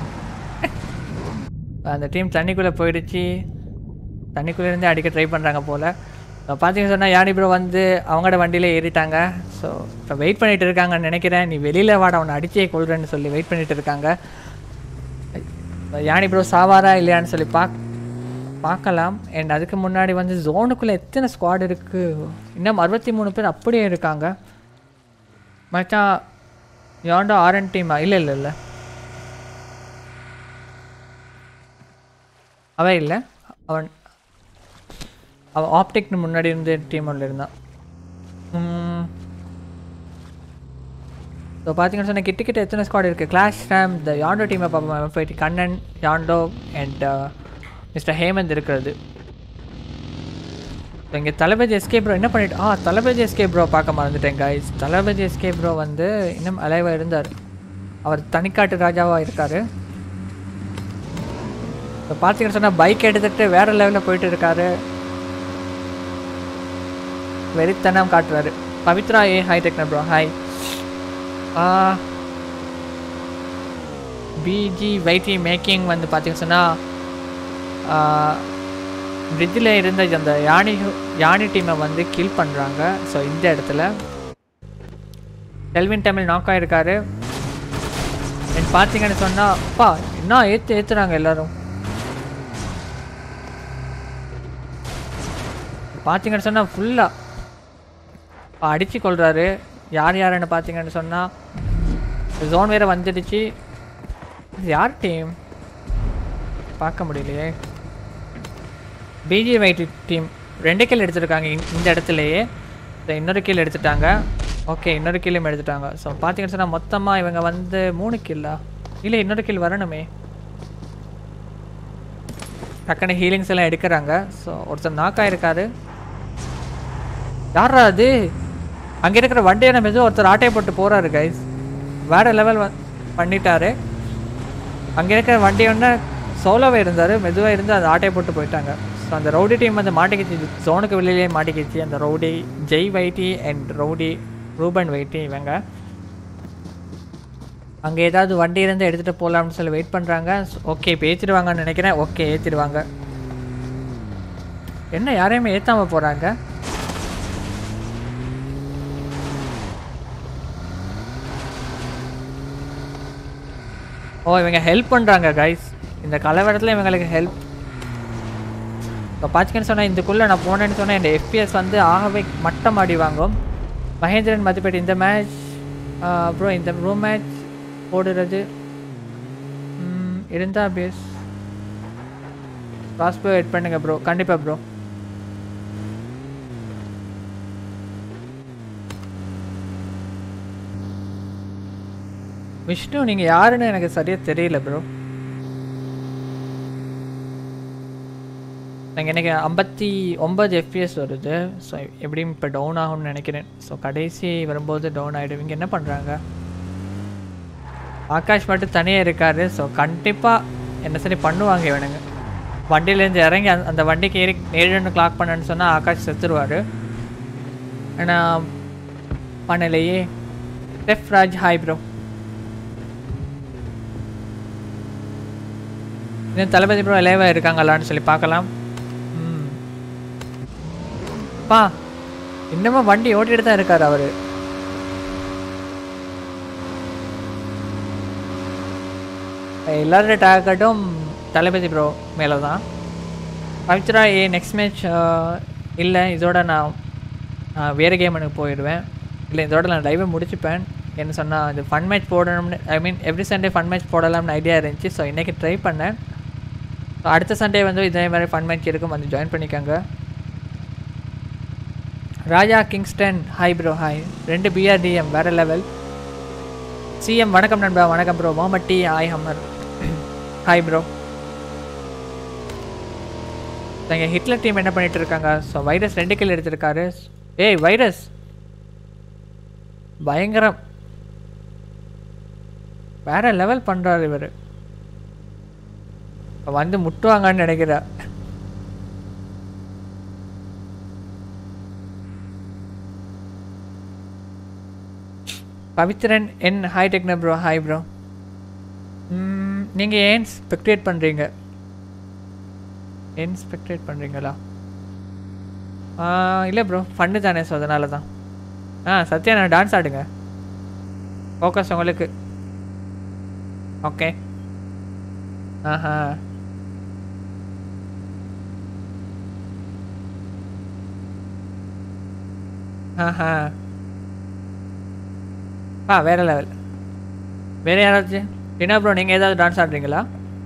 அந்த டீம் தண்ணிக்குள்ளே போயிடுச்சு தண்ணிக்குள்ளே இருந்து அடிக்க ட்ரை பண்ணுறாங்க போல் பார்த்தீங்க சொன்னால் யானி ப்ரோ வந்து அவங்களோட வண்டியிலே ஏறிட்டாங்க ஸோ இப்போ வெயிட் பண்ணிட்டு இருக்காங்கன்னு நினைக்கிறேன் நீ வெளியில் வாட அவனை அடிச்சே கொள்றேன்னு சொல்லி வெயிட் பண்ணிட்டு இருக்காங்க இப்ப யானி ப்ரோ சாவாரா இல்லையான்னு சொல்லி பாக் பார்க்கலாம் அண்ட் அதுக்கு முன்னாடி வந்து ஜோனுக்குள்ளே எத்தனை ஸ்குவாட் இருக்குது இன்னும் அறுபத்தி மூணு பேர் அப்படியே இருக்காங்க மச்சான் யாண்டோ ஆர்என் டீமா இல்லை இல்லை இல்லை அவன் இல்லை அவன் அவன் ஆப்டிக்னு முன்னாடி இருந்த டீம் ஒன்றில் இருந்தான் ஸோ பார்த்தீங்கன்னு சொன்னால் கிட்ட கிட்ட எத்தனை ஸ்குவாட் இருக்குது கிளாஷ் ரேம் இந்த யாண்டோ டீமை பார்ப்போம் போயிட்டு கண்ணன் யாண்டோ அண்ட் மிஸ்டர் ஹேமந்த் இருக்கிறது இங்கே தளபதி எஸ்கே ப்ரோ என்ன பண்ணிட்டு ஆ தளபதி எஸ்கே ப்ரோ பார்க்க மறந்துட்டேன் கைஸ் தளபதி எஸ்கே ப்ரோ வந்து இன்னும் அலைவாக இருந்தார் அவர் தனிக்காட்டு ராஜாவாக இருக்கார் இப்போ பார்த்தீங்கன்னு சொன்னால் பைக் எடுத்துகிட்டு வேறு லெவலில் போயிட்டு இருக்காரு வெறித்தனம் காட்டுறாரு பவித்ரா ஏ hi techno bro hi BG YT making வந்து பார்த்தீங்கன்னு சொன்னால் பிரிட்ஜில் இருந்த அந்த யானி யானி டீமை வந்து கில் பண்ணுறாங்க ஸோ இந்த இடத்துல டெல்வின் தமிழ் நாக் ஆகிருக்காரு அண்ட் பார்த்தீங்கன்னு சொன்னால் அப்பா என்ன ஏற்று ஏற்றுறாங்க எல்லாரும் பார்த்தீங்கன்னு சொன்னால் ஃபுல்லாக அடித்து கொள்கிறாரு யார் யாருன்னு பார்த்தீங்கன்னு சொன்னால் ஜோன் வேறு வந்துடுச்சு இது யார் டீம் பார்க்க முடியலையே பிஜி வைட்டி டீம் ரெண்டு கில் எடுத்திருக்காங்க இந்த- இந்த இடத்துலையே So, இன்னொரு கீழ் எடுத்துட்டாங்க ஓகே இன்னொரு கீழும் எடுத்துட்டாங்க ஸோ பார்த்தீங்கன்னு சொன்னால் மொத்தமாக இவங்க வந்து மூணு கில்லா இல்லை இன்னொரு கில் வரணுமே டக்குன்னு ஹீலிங்ஸ் எல்லாம் எடுக்கிறாங்க ஸோ ஒருத்தர் knock ஆயிருக்காரு யாரா அது அங்கே இருக்கிற வண்டியை நம்ம ஏதோ ஒருத்தர் ஆட்டையை போட்டு போகிறாரு கைஸ் வேற லெவல் பண்ணிட்டாரு அங்கே இருக்கிற வண்டி ஒன்று சோலோவாக இருந்தார் மெதுவாக இருந்து அந்த ஆட்டையை போட்டு போயிட்டாங்க ஸோ அந்த ரவுடி டீம் வந்து மாட்டிக்கிச்சு ஜோனுக்கு வெளியிலே மாட்டிக்கிச்சு அந்த rowdy Jay YT and rowdy Ruben YT இவங்க அங்கே ஏதாவது வண்டி இருந்து எடுத்துகிட்டு போகலாம்னு சொல்லி வெயிட் பண்ணுறாங்க ஓகே இப்போ ஏற்றிடுவாங்கன்னு நினைக்கிறேன் ஓகே ஏற்றிடுவாங்க என்ன யாரையுமே ஏற்றாமல் போகிறாங்க ஓ இவங்க ஹெல்ப் பண்ணுறாங்க கைஸ் இந்த கலவரத்தில் இவங்களுக்கு ஹெல்ப் இப்போ பார்த்தீங்கன்னு சொன்னால் இதுக்குள்ளே நான் போனேன்னு சொன்னால் என் எஃபிஎஸ் வந்து ஆகவே மட்டம் ஆடி வாங்கும் மகேந்திரன் மதிப்பேட் இந்த மேட்ச் அப்புறம் இந்த ரூம் மேட்ச் போடுறது ம், இருந்தா பேஸ் ப்ராஸ்போ எட் பண்ணுங்க ப்ரோ கண்டிப்பாக ப்ரோ விஷ்ணு நீங்கள் யாருன்னு எனக்கு சரியாக தெரியல ப்ரோ நாங்கள் எனக்கு ஐம்பத்தி ஒம்பது எஃபிஎஸ் வருது ஸோ எப்படியும் இப்போ டவுன் ஆகும்னு நினைக்கிறேன் ஸோ கடைசி வரும்போது டவுன் ஆகிடும் இவங்க என்ன பண்ணுறாங்க ஆகாஷ் மட்டும் தனியாக இருக்காரு ஸோ கண்டிப்பாக என்ன சரி பண்ணுவாங்க இவனுங்க வண்டியிலேருந்து இறங்கி அந்த- அந்த வண்டிக்கு ஏறி ஏழு கிளாக் பண்ணேன்னு சொன்னால் ஆகாஷ் செத்துருவார் ஆனால் பண்ணலையே ஸ்டெஃப் ராஜ் ஹாய் ப்ரோ இன்னும் தளபதி ப்ரோ லைவாக இருக்காங்களான்னு சொல்லி பார்க்கலாம் ம். பா இன்னமும் வண்டி ஓட்டிட்டு தான் இருக்காரு அவரு எல்லாரோட டார்கெட்டும் தளபதி ப்ரோ மேலே தான் பவித்ரா ஏ நெக்ஸ்ட் மேட்ச் இல்லை இதோட நான் நான் வேறு கேமுக்கு போயிடுவேன் இல்லை இதோட நான் லைவை முடிச்சுப்பேன் என்ன சொன்னால் இது ஃபன் மேட்ச் போடணும்னு I mean every Sunday fun match போடலாம்னு ஐடியா இருந்துச்சு ஸோ இன்றைக்கி ட்ரை பண்ணேன் ஸோ அடுத்த சண்டே வந்து இதே மாதிரி ஃபன் மேட்ச் இருக்கும் வந்து ஜாயின் பண்ணிக்கோங்க Raja Kingston hi bro hi ரெண்டு பிஆர்டிஎம் வேறு லெவல் சிஎம் வணக்கம் நண்பா வணக்கம் bro Mohamed T hi hummer hi bro எங்கள் ஹிட்லர் டீம் என்ன பண்ணிட்டு இருக்காங்க ஸோ வைரஸ் ரெண்டு கில் எடுத்திருக்காரு ஏய் வைரஸ் பயங்கரம் வேற லெவல் பண்ணுறாரு இவர் வந்து முட்டுவாங்கன்னு நினைக்கிறா பவித்ரன் என் hi techno bro hi bro நீங்கள் ஏன் ஸ்பெக்டேட் பண்ணுறீங்க ஏன் ஸ்பெக்டேட் பண்ணுறீங்களா இல்லை ப்ரோ ஃபன்னு தானே ஸோ அதனால தான் ஆ சத்யா நான் டான்ஸ் ஆடுங்க ஃபோக்கஸ் உங்களுக்கு ஓகே ஆஹா ஆஹா ஆ வேற லெவல் வேற யாராச்சும் என்ன ப்ரோ நீங்கள் ஏதாவது டான்ஸ் ஆடுறீங்களா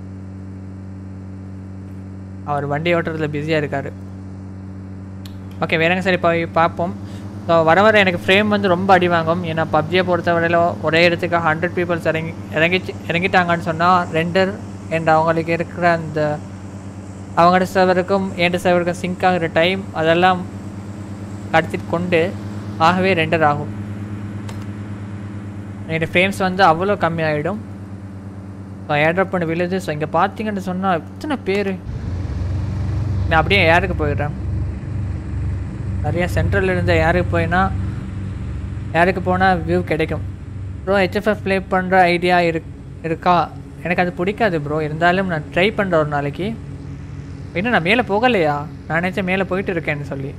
அவர் வண்டி ஓட்டுறதுல பிஸியாக இருக்கார் ஓகே வேறங்க சரி போய் பார்ப்போம் ஸோ வர வர எனக்கு ஃப்ரேம் வந்து ரொம்ப அடி வாங்கும் ஏன்னா பப்ஜியை பொறுத்தவரையில் ஒரே இடத்துக்கு ஹண்ட்ரட் பீப்புள்ஸ் இறங்கி இறங்கிச்சு இறங்கிட்டாங்கன்னு சொன்னால் ரெண்டர் அண்ட் அவங்களுக்கு இருக்கிற அந்த அவங்களோட சர்வருக்கும் என் சர்வருக்கும் சிங்க் ஆகிற டைம் அதெல்லாம் கடத்திட்டு கொண்டு ஆகவே ரெண்டர் ஆகும் என்னோடய ஃப்ரேம்ஸ் வந்து அவ்வளோ கம்மியாகிடும் ஸோ ஏர்ட்ராப் பண்ண விழுது ஸோ இங்கே பார்த்தீங்கன்னு சொன்னால் எத்தனை பேர் நான் அப்படியே ஏருக்கு போயிடுறேன் நிறைய சென்ட்ரல் இருந்த ஏருக்கு போயினா ஏருக்கு போனால் வியூ கிடைக்கும் ப்ரோ ஹெச்எஃப்எஃப் ப்ளே பண்ணுற ஐடியா இருக் இருக்கா எனக்கு அது பிடிக்காது ப்ரோ இருந்தாலும் நான் ட்ரை பண்ணுறேன் ஒரு நாளைக்கு இன்னும் நான் மேலே போகலையா நான் நினச்சேன் மேலே போயிட்டு இருக்கேன்னு சொல்லி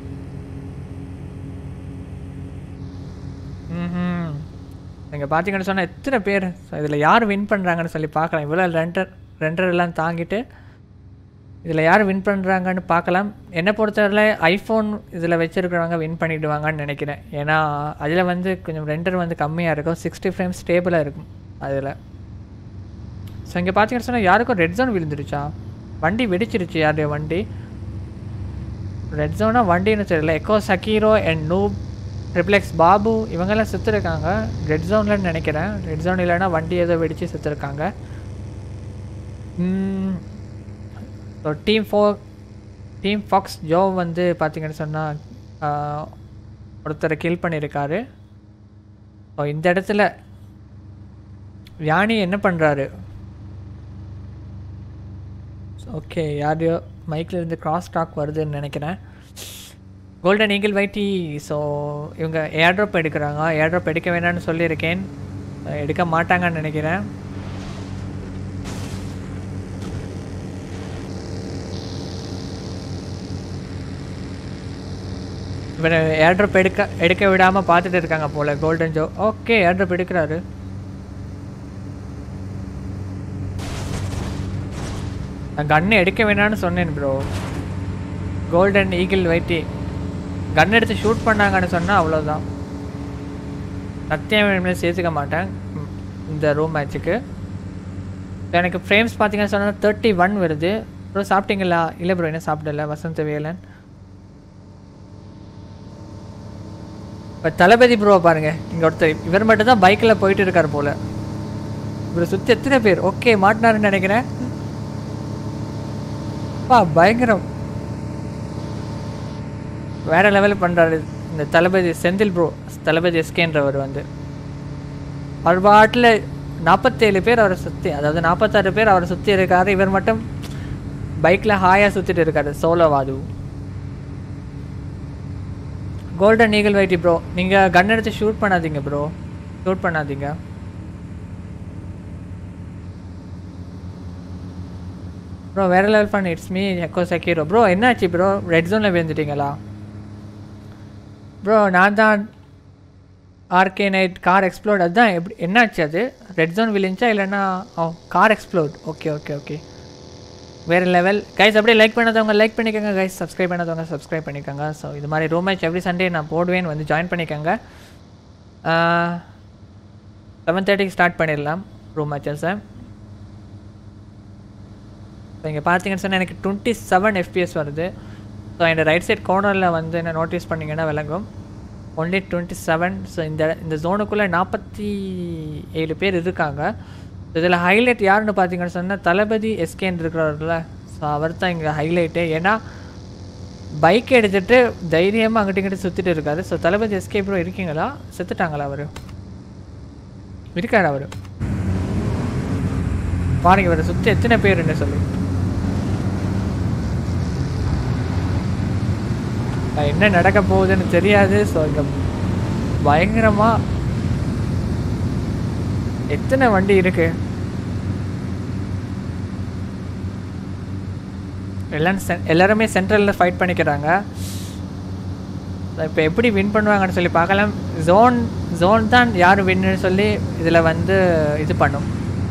ம் இங்கே பார்த்தீங்கன்னு சொன்னால் எத்தனை பேர் ஸோ இதில் யார் வின் பண்ணுறாங்கன்னு சொல்லி பார்க்கலாம் இவ்வளோ ரெண்டர் ரெண்டர் எல்லாம் தாங்கிட்டு இதில் யார் வின் பண்ணுறாங்கன்னு பார்க்கலாம் என்னை பொறுத்தவரை ஐஃபோன் இதில் வச்சுருக்கிறவங்க வின் பண்ணிவிடுவாங்கன்னு நினைக்கிறேன் ஏன்னா அதில் வந்து கொஞ்சம் ரெண்டர் வந்து கம்மியாக இருக்கும் சிக்ஸ்டி ஃப்ரேம் ஸ்டேபிளாக இருக்கும் அதில் ஸோ இங்கே பார்த்தீங்கன்னு சொன்னால் யாருக்கும் ரெட் ஜோன் விழுந்துருச்சா வண்டி வெடிச்சிருச்சு யாருடைய வண்டி ரெட் ஜோனா வண்டின்னு தெரியல எக்கோ சக்கீரோ அண்ட் நூப் ட்ரிப்ளெக்ஸ் பாபு இவங்கெல்லாம் செத்துருக்காங்க ரெட் ஜோனில் நினைக்கிறேன் ரெட் ஜோன் இல்லைன்னா வண்டி ஏதோ வெடித்து செத்துருக்காங்க ஸோ டீம் ஃபோ டீம் ஃபாக்ஸ் ஜோ வந்து பார்த்தீங்கன்னு சொன்னால் ஒருத்தரை கில் பண்ணியிருக்காரு ஸோ இந்த இடத்துல யானி என்ன பண்ணுறாரு ஓகே யாரையோ மைக்கில் இருந்து கிராஸ் டாக் வருதுன்னு நினைக்கிறேன் கோல்டன் ஈகிள் வைட்டி ஸோ இவங்க ஏர்ட்ராப் எடுக்கிறாங்க ஏர்ட்ராப் எடுக்க வேணாம்னு சொல்லியிருக்கேன் எடுக்க மாட்டாங்கன்னு நினைக்கிறேன் இவரை ஏர்ட்ராப் எடுக்க எடுக்க விடாமல் பார்த்துட்டு இருக்காங்க போல் கோல்டன் ஜோ ஓகே ஏர்ட்ராப் எடுக்கிறாரு நான் கன்று எடுக்க வேணாம்னு சொன்னேன் bro golden eagle YT gun எடுத்து ஷூட் பண்ணாங்கன்னு சொன்னால் அவ்வளோதான் சத்தியம் வேணுமே சேர்த்துக்க மாட்டேன் ம், இந்த ரூம் மேட்ச்சுக்கு எனக்கு ஃப்ரேம்ஸ் பார்த்தீங்கன்னு சொன்னால் தேர்ட்டி ஒன் வருது ப்ரோ சாப்பிட்டீங்களா இல்லை ப்ரோ என்ன சாப்பிடல வசந்த வேலன் இப்போ தளபதி ப்ரோ பாருங்க இங்கே ஒருத்தர் இவர் மட்டும் தான் பைக்கில் போயிட்டு இருக்கார் போல் இவர் சுற்றி எத்தனை பேர் ஓகே மாட்டினாருன்னு நினைக்கிறேன் பா பயங்கரம் வேற லெவல் பண்ணுறாரு இந்த தளபதி செந்தில் ப்ரோ தளபதி எஸ்கேன்றவர் வந்து அவர் பாட்டில் நாற்பத்தேழு பேர் அவரை சுற்றி அதாவது நாற்பத்தாறு பேர் அவரை சுற்றி இருக்காரு இவர் மட்டும் பைக்கில் ஹாயாக சுற்றிட்டு இருக்காரு சோலோவாது கோல்டன் ஈகிள் வைட்டி ப்ரோ நீங்கள் கன் எடுத்து ஷூட் பண்ணாதீங்க ப்ரோ ஷூட் பண்ணாதீங்க ப்ரோ வேற லெவல் பண்ண இட்ஸ் மீ எக்கோ செக்யூரோ ப்ரோ என்னாச்சு ப்ரோ ரெட் ஜோனில் விழுந்துட்டீங்களா ப்ரோ நான் தான் ஆர்கே நைட் கார் எக்ஸ்ப்ளோர்ட் அதுதான் எப்படி என்னாச்சு அது ரெட் ஜோன் விழுந்துச்சா இல்லைன்னா ஓ car exploded okay okay okay வேறு லெவல் கைஸ் அப்படியே லைக் பண்ணாதவங்க லைக் பண்ணிக்கோங்க கைஸ் சப்ஸ்கிரைப் பண்ணாதவங்க சப்ஸ்கிரைப் பண்ணிக்கோங்க ஸோ இது மாதிரி ரூம் மேட்ச் எவ்ரி சண்டே நான் போடுவேன் வந்து ஜாயின் பண்ணிக்கோங்க செவன் தேர்ட்டிக்கு ஸ்டார்ட் பண்ணிடலாம் ரூம் மேட்சஸை ஸோ இங்கே பார்த்தீங்கன்னு சொன்னால் எனக்கு டுவெண்ட்டி செவன் எஃபிஎஸ் வருது ஸோ இந்த ரைட் சைட் கார்னரில் வந்து என்ன நோட்டீஸ் பண்ணிங்கன்னா விளங்கும் ஒன்லி டுவெண்ட்டி செவன் ஸோ இந்த இந்த ஜோனுக்குள்ளே நாற்பத்தி ஏழு பேர் இருக்காங்க இதில் ஹைலைட் யாருன்னு பார்த்தீங்கன்னு சொன்னால் தளபதி எஸ்கேன்னு இருக்கிறவர்ல ஸோ அவர் தான் இங்கே ஹைலைட்டு ஏன்னா பைக் எடுத்துகிட்டு தைரியமாக அங்கிட்டு இங்கிட்டு சுற்றிட்டு இருக்காரு ஸோ தளபதி எஸ்கே ப்ரோ இருக்கீங்களா செத்துட்டாங்களா அவர் இருக்காரு அவர் பாருங்க இவரை சுற்றி எத்தனை பேருன்னு சொல்லி அஹ் என்ன நடக்க போகுதுன்னு தெரியாது ஸோ இங்கே பயங்கரமாக எத்தனை வண்டி இருக்கு எல்லாம் சென் எல்லாருமே சென்ட்ரலில் ஃபைட் பண்ணிக்கிறாங்க இப்போ எப்படி வின் பண்ணுவாங்கன்னு சொல்லி பார்க்கலாம் ஜோன் ஜோன் தான் யார் வின்னு சொல்லி இதில் வந்து இது பண்ணும்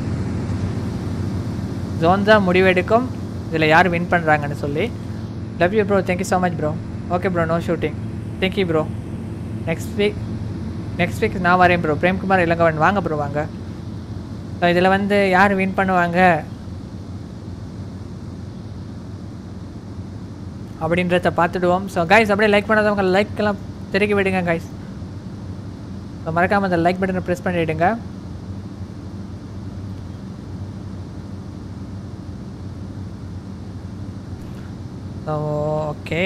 ஜோன் தான் முடிவெடுக்கும் இதில் யார் வின் பண்ணுறாங்கன்னு சொல்லி love you bro thank you so much bro okay bro no shooting thank you bro next week next week நான் வரேன் ப்ரோ பிரேம்குமார் இளங்கவன் வாங்க ப்ரோ வாங்க இதில் வந்து யார் வின் பண்ணுவாங்க அப்படின்றத பார்த்துடுவோம் ஸோ கைஸ் அப்படியே லைக் பண்ணாதவங்க லைக்கெல்லாம் திருக்கி விடுங்க கைஸ் ஸோ மறக்காமல் அந்த லைக் பட்டனை ப்ரெஸ் பண்ணிவிடுங்க ஸோ ஓகே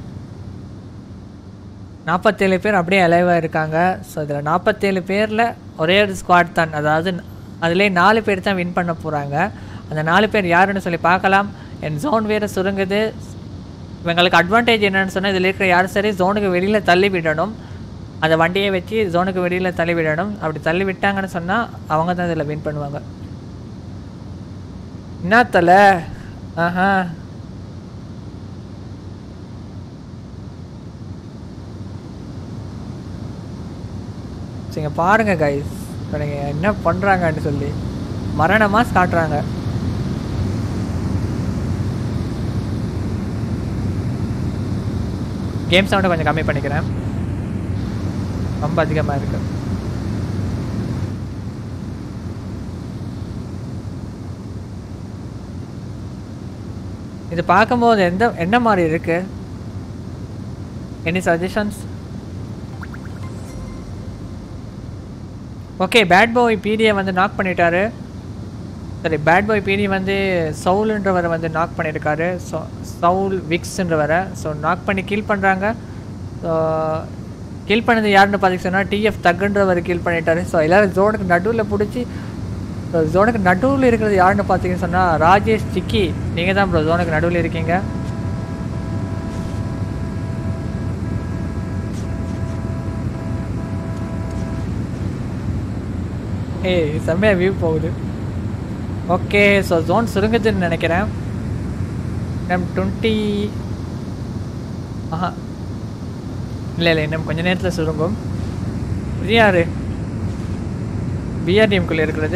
நாற்பத்தேழு பேர் அப்படியே அலைவாக இருக்காங்க ஸோ இதில் நாற்பத்தேழு பேரில் ஒரே ஒரு ஸ்குவாட் தான் அதாவது அதிலே நாலு பேர் தான் வின் பண்ண போகிறாங்க அந்த நாலு பேர் யாருன்னு சொல்லி பார்க்கலாம் என் ஜோன் வேறு சுருங்குது இவங்களுக்கு அட்வான்டேஜ் என்னன்னு சொன்னால் இதில் இருக்கிற யாரும் சரி ஜோனுக்கு வெளியில் தள்ளி விடணும் அந்த வண்டியை வச்சு ஜோனுக்கு வெளியில் தள்ளி விடணும் அப்படி தள்ளி விட்டாங்கன்னு சொன்னால் அவங்க தான் இதில் வின் பண்ணுவாங்க என்ன தலை ஆஹா சரிங்க பாருங்க கைஸ் இப்போ நீங்கள் என்ன பண்ணுறாங்கன்னு சொல்லி மரணமாக காட்டுறாங்க கேம் சவுண்டை கொஞ்சம் கம்மி பண்ணிக்கிறேன் ரொம்ப அதிகமாக இருக்கு இது பார்க்கும்போது எந்த என்ன மாதிரி இருக்கு any suggestions okay bad boy பிடியை வந்து நாக் பண்ணிட்டாரு சரி பேட் பாய் பிடி வந்து சவுலுன்றவரை வந்து நாக் பண்ணியிருக்காரு ஸோ சவுல் விக்ஸ்ன்றவரை ஸோ நாக் பண்ணி கீல் பண்ணுறாங்க ஸோ கீல் பண்ணது யாருன்னு பார்த்தீங்க சொன்னால் டிஎஃப் தகுன்றவர் கீல் பண்ணிட்டாரு ஸோ எல்லோரும் ஜோனுக்கு நடுவில் பிடிச்சி ஜோனுக்கு நடுவில் இருக்கிறது யாருன்னு பார்த்தீங்கன்னு சொன்னால் ராஜேஷ் சிக்கி நீங்கள் தான் ப்ரோ ஜோனுக்கு நடுவில் இருக்கீங்க ஏய் செம்மையாக வியூ போகுது ஓகே ஸோ ஜோன் சுருங்குதுன்னு நினைக்கிறேன் நம் டுவெண்ட்டி ஆஹா இல்லை இல்லை இன்னும் கொஞ்ச நேரத்தில் சுருங்கும் இது யாரு பிஆர்டிஎம்குள்ளே இருக்கிறது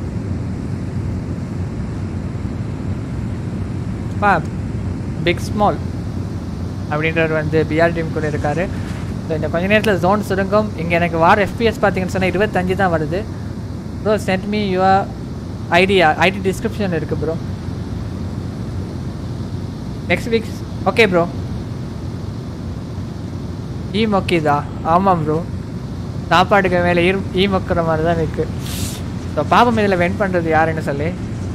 பா பிக் ஸ்மால் அப்படின்றவர் வந்து பிஆர்டிஎம்குள்ளே இருக்கார் ஸோ இந்த கொஞ்ச நேரத்தில் ஜோன் சுருங்கும் இங்கே எனக்கு வார எஃபிஎஸ் பார்த்தீங்கன்னு சொன்னால் இருபத்தஞ்சு தான் வருது bro sent me your idea ID description இருக்குது bro next week okay bro ஈ மொக்கிதா ஆமாம் ப்ரோ சாப்பாடுக்கு மேலே ஈ ஈ மொக்கிற மாதிரி தான் இருக்குது ஸோ பாப்பம் இதில் வென் பண்ணுறது யாருன்னு சொல்லி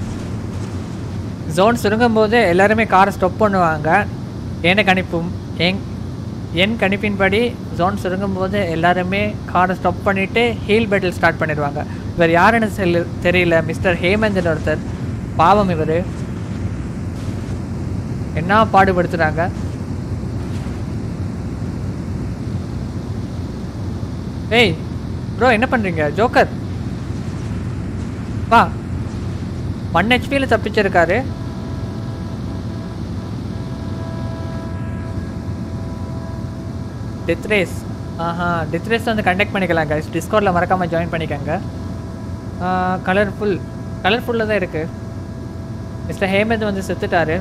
ஜோன் சுருங்கும் போது எல்லாருமே காரை ஸ்டாப் பண்ணுவாங்க என்ன கணிப்பும் என் என் கணிப்பின்படி ஜோன் சுருங்கும் போது எல்லாருமே காரை ஸ்டாப் பண்ணிவிட்டு ஹீல் பேட்டில் ஸ்டார்ட் பண்ணிடுவாங்க இவர் யாருன்னு செல்லு தெரியல மிஸ்டர் ஹேமந்த்னு ஒருத்தர் பாவம் இவர் என்ன பாடுபடுத்துகிறாங்க ஏய் ப்ரோ என்ன பண்ணுறீங்க ஜோக்கர் வா ஒன் ஹெச்பியில் தப்பிச்சிருக்காரு டெத் ரேஸ் ஆஹா டெத் ரேஸ் வந்து கண்டக்ட் பண்ணிக்கலாம் கைஸ் டிஸ்கவுண்டில் மறக்காமல் ஜாயின் பண்ணிக்கோங்க கலர்ஃபுல் கலர்ஃபுல்லாக தான் இருக்குது மிஸ்டர் ஹேமந்த் வந்து செத்துட்டாரு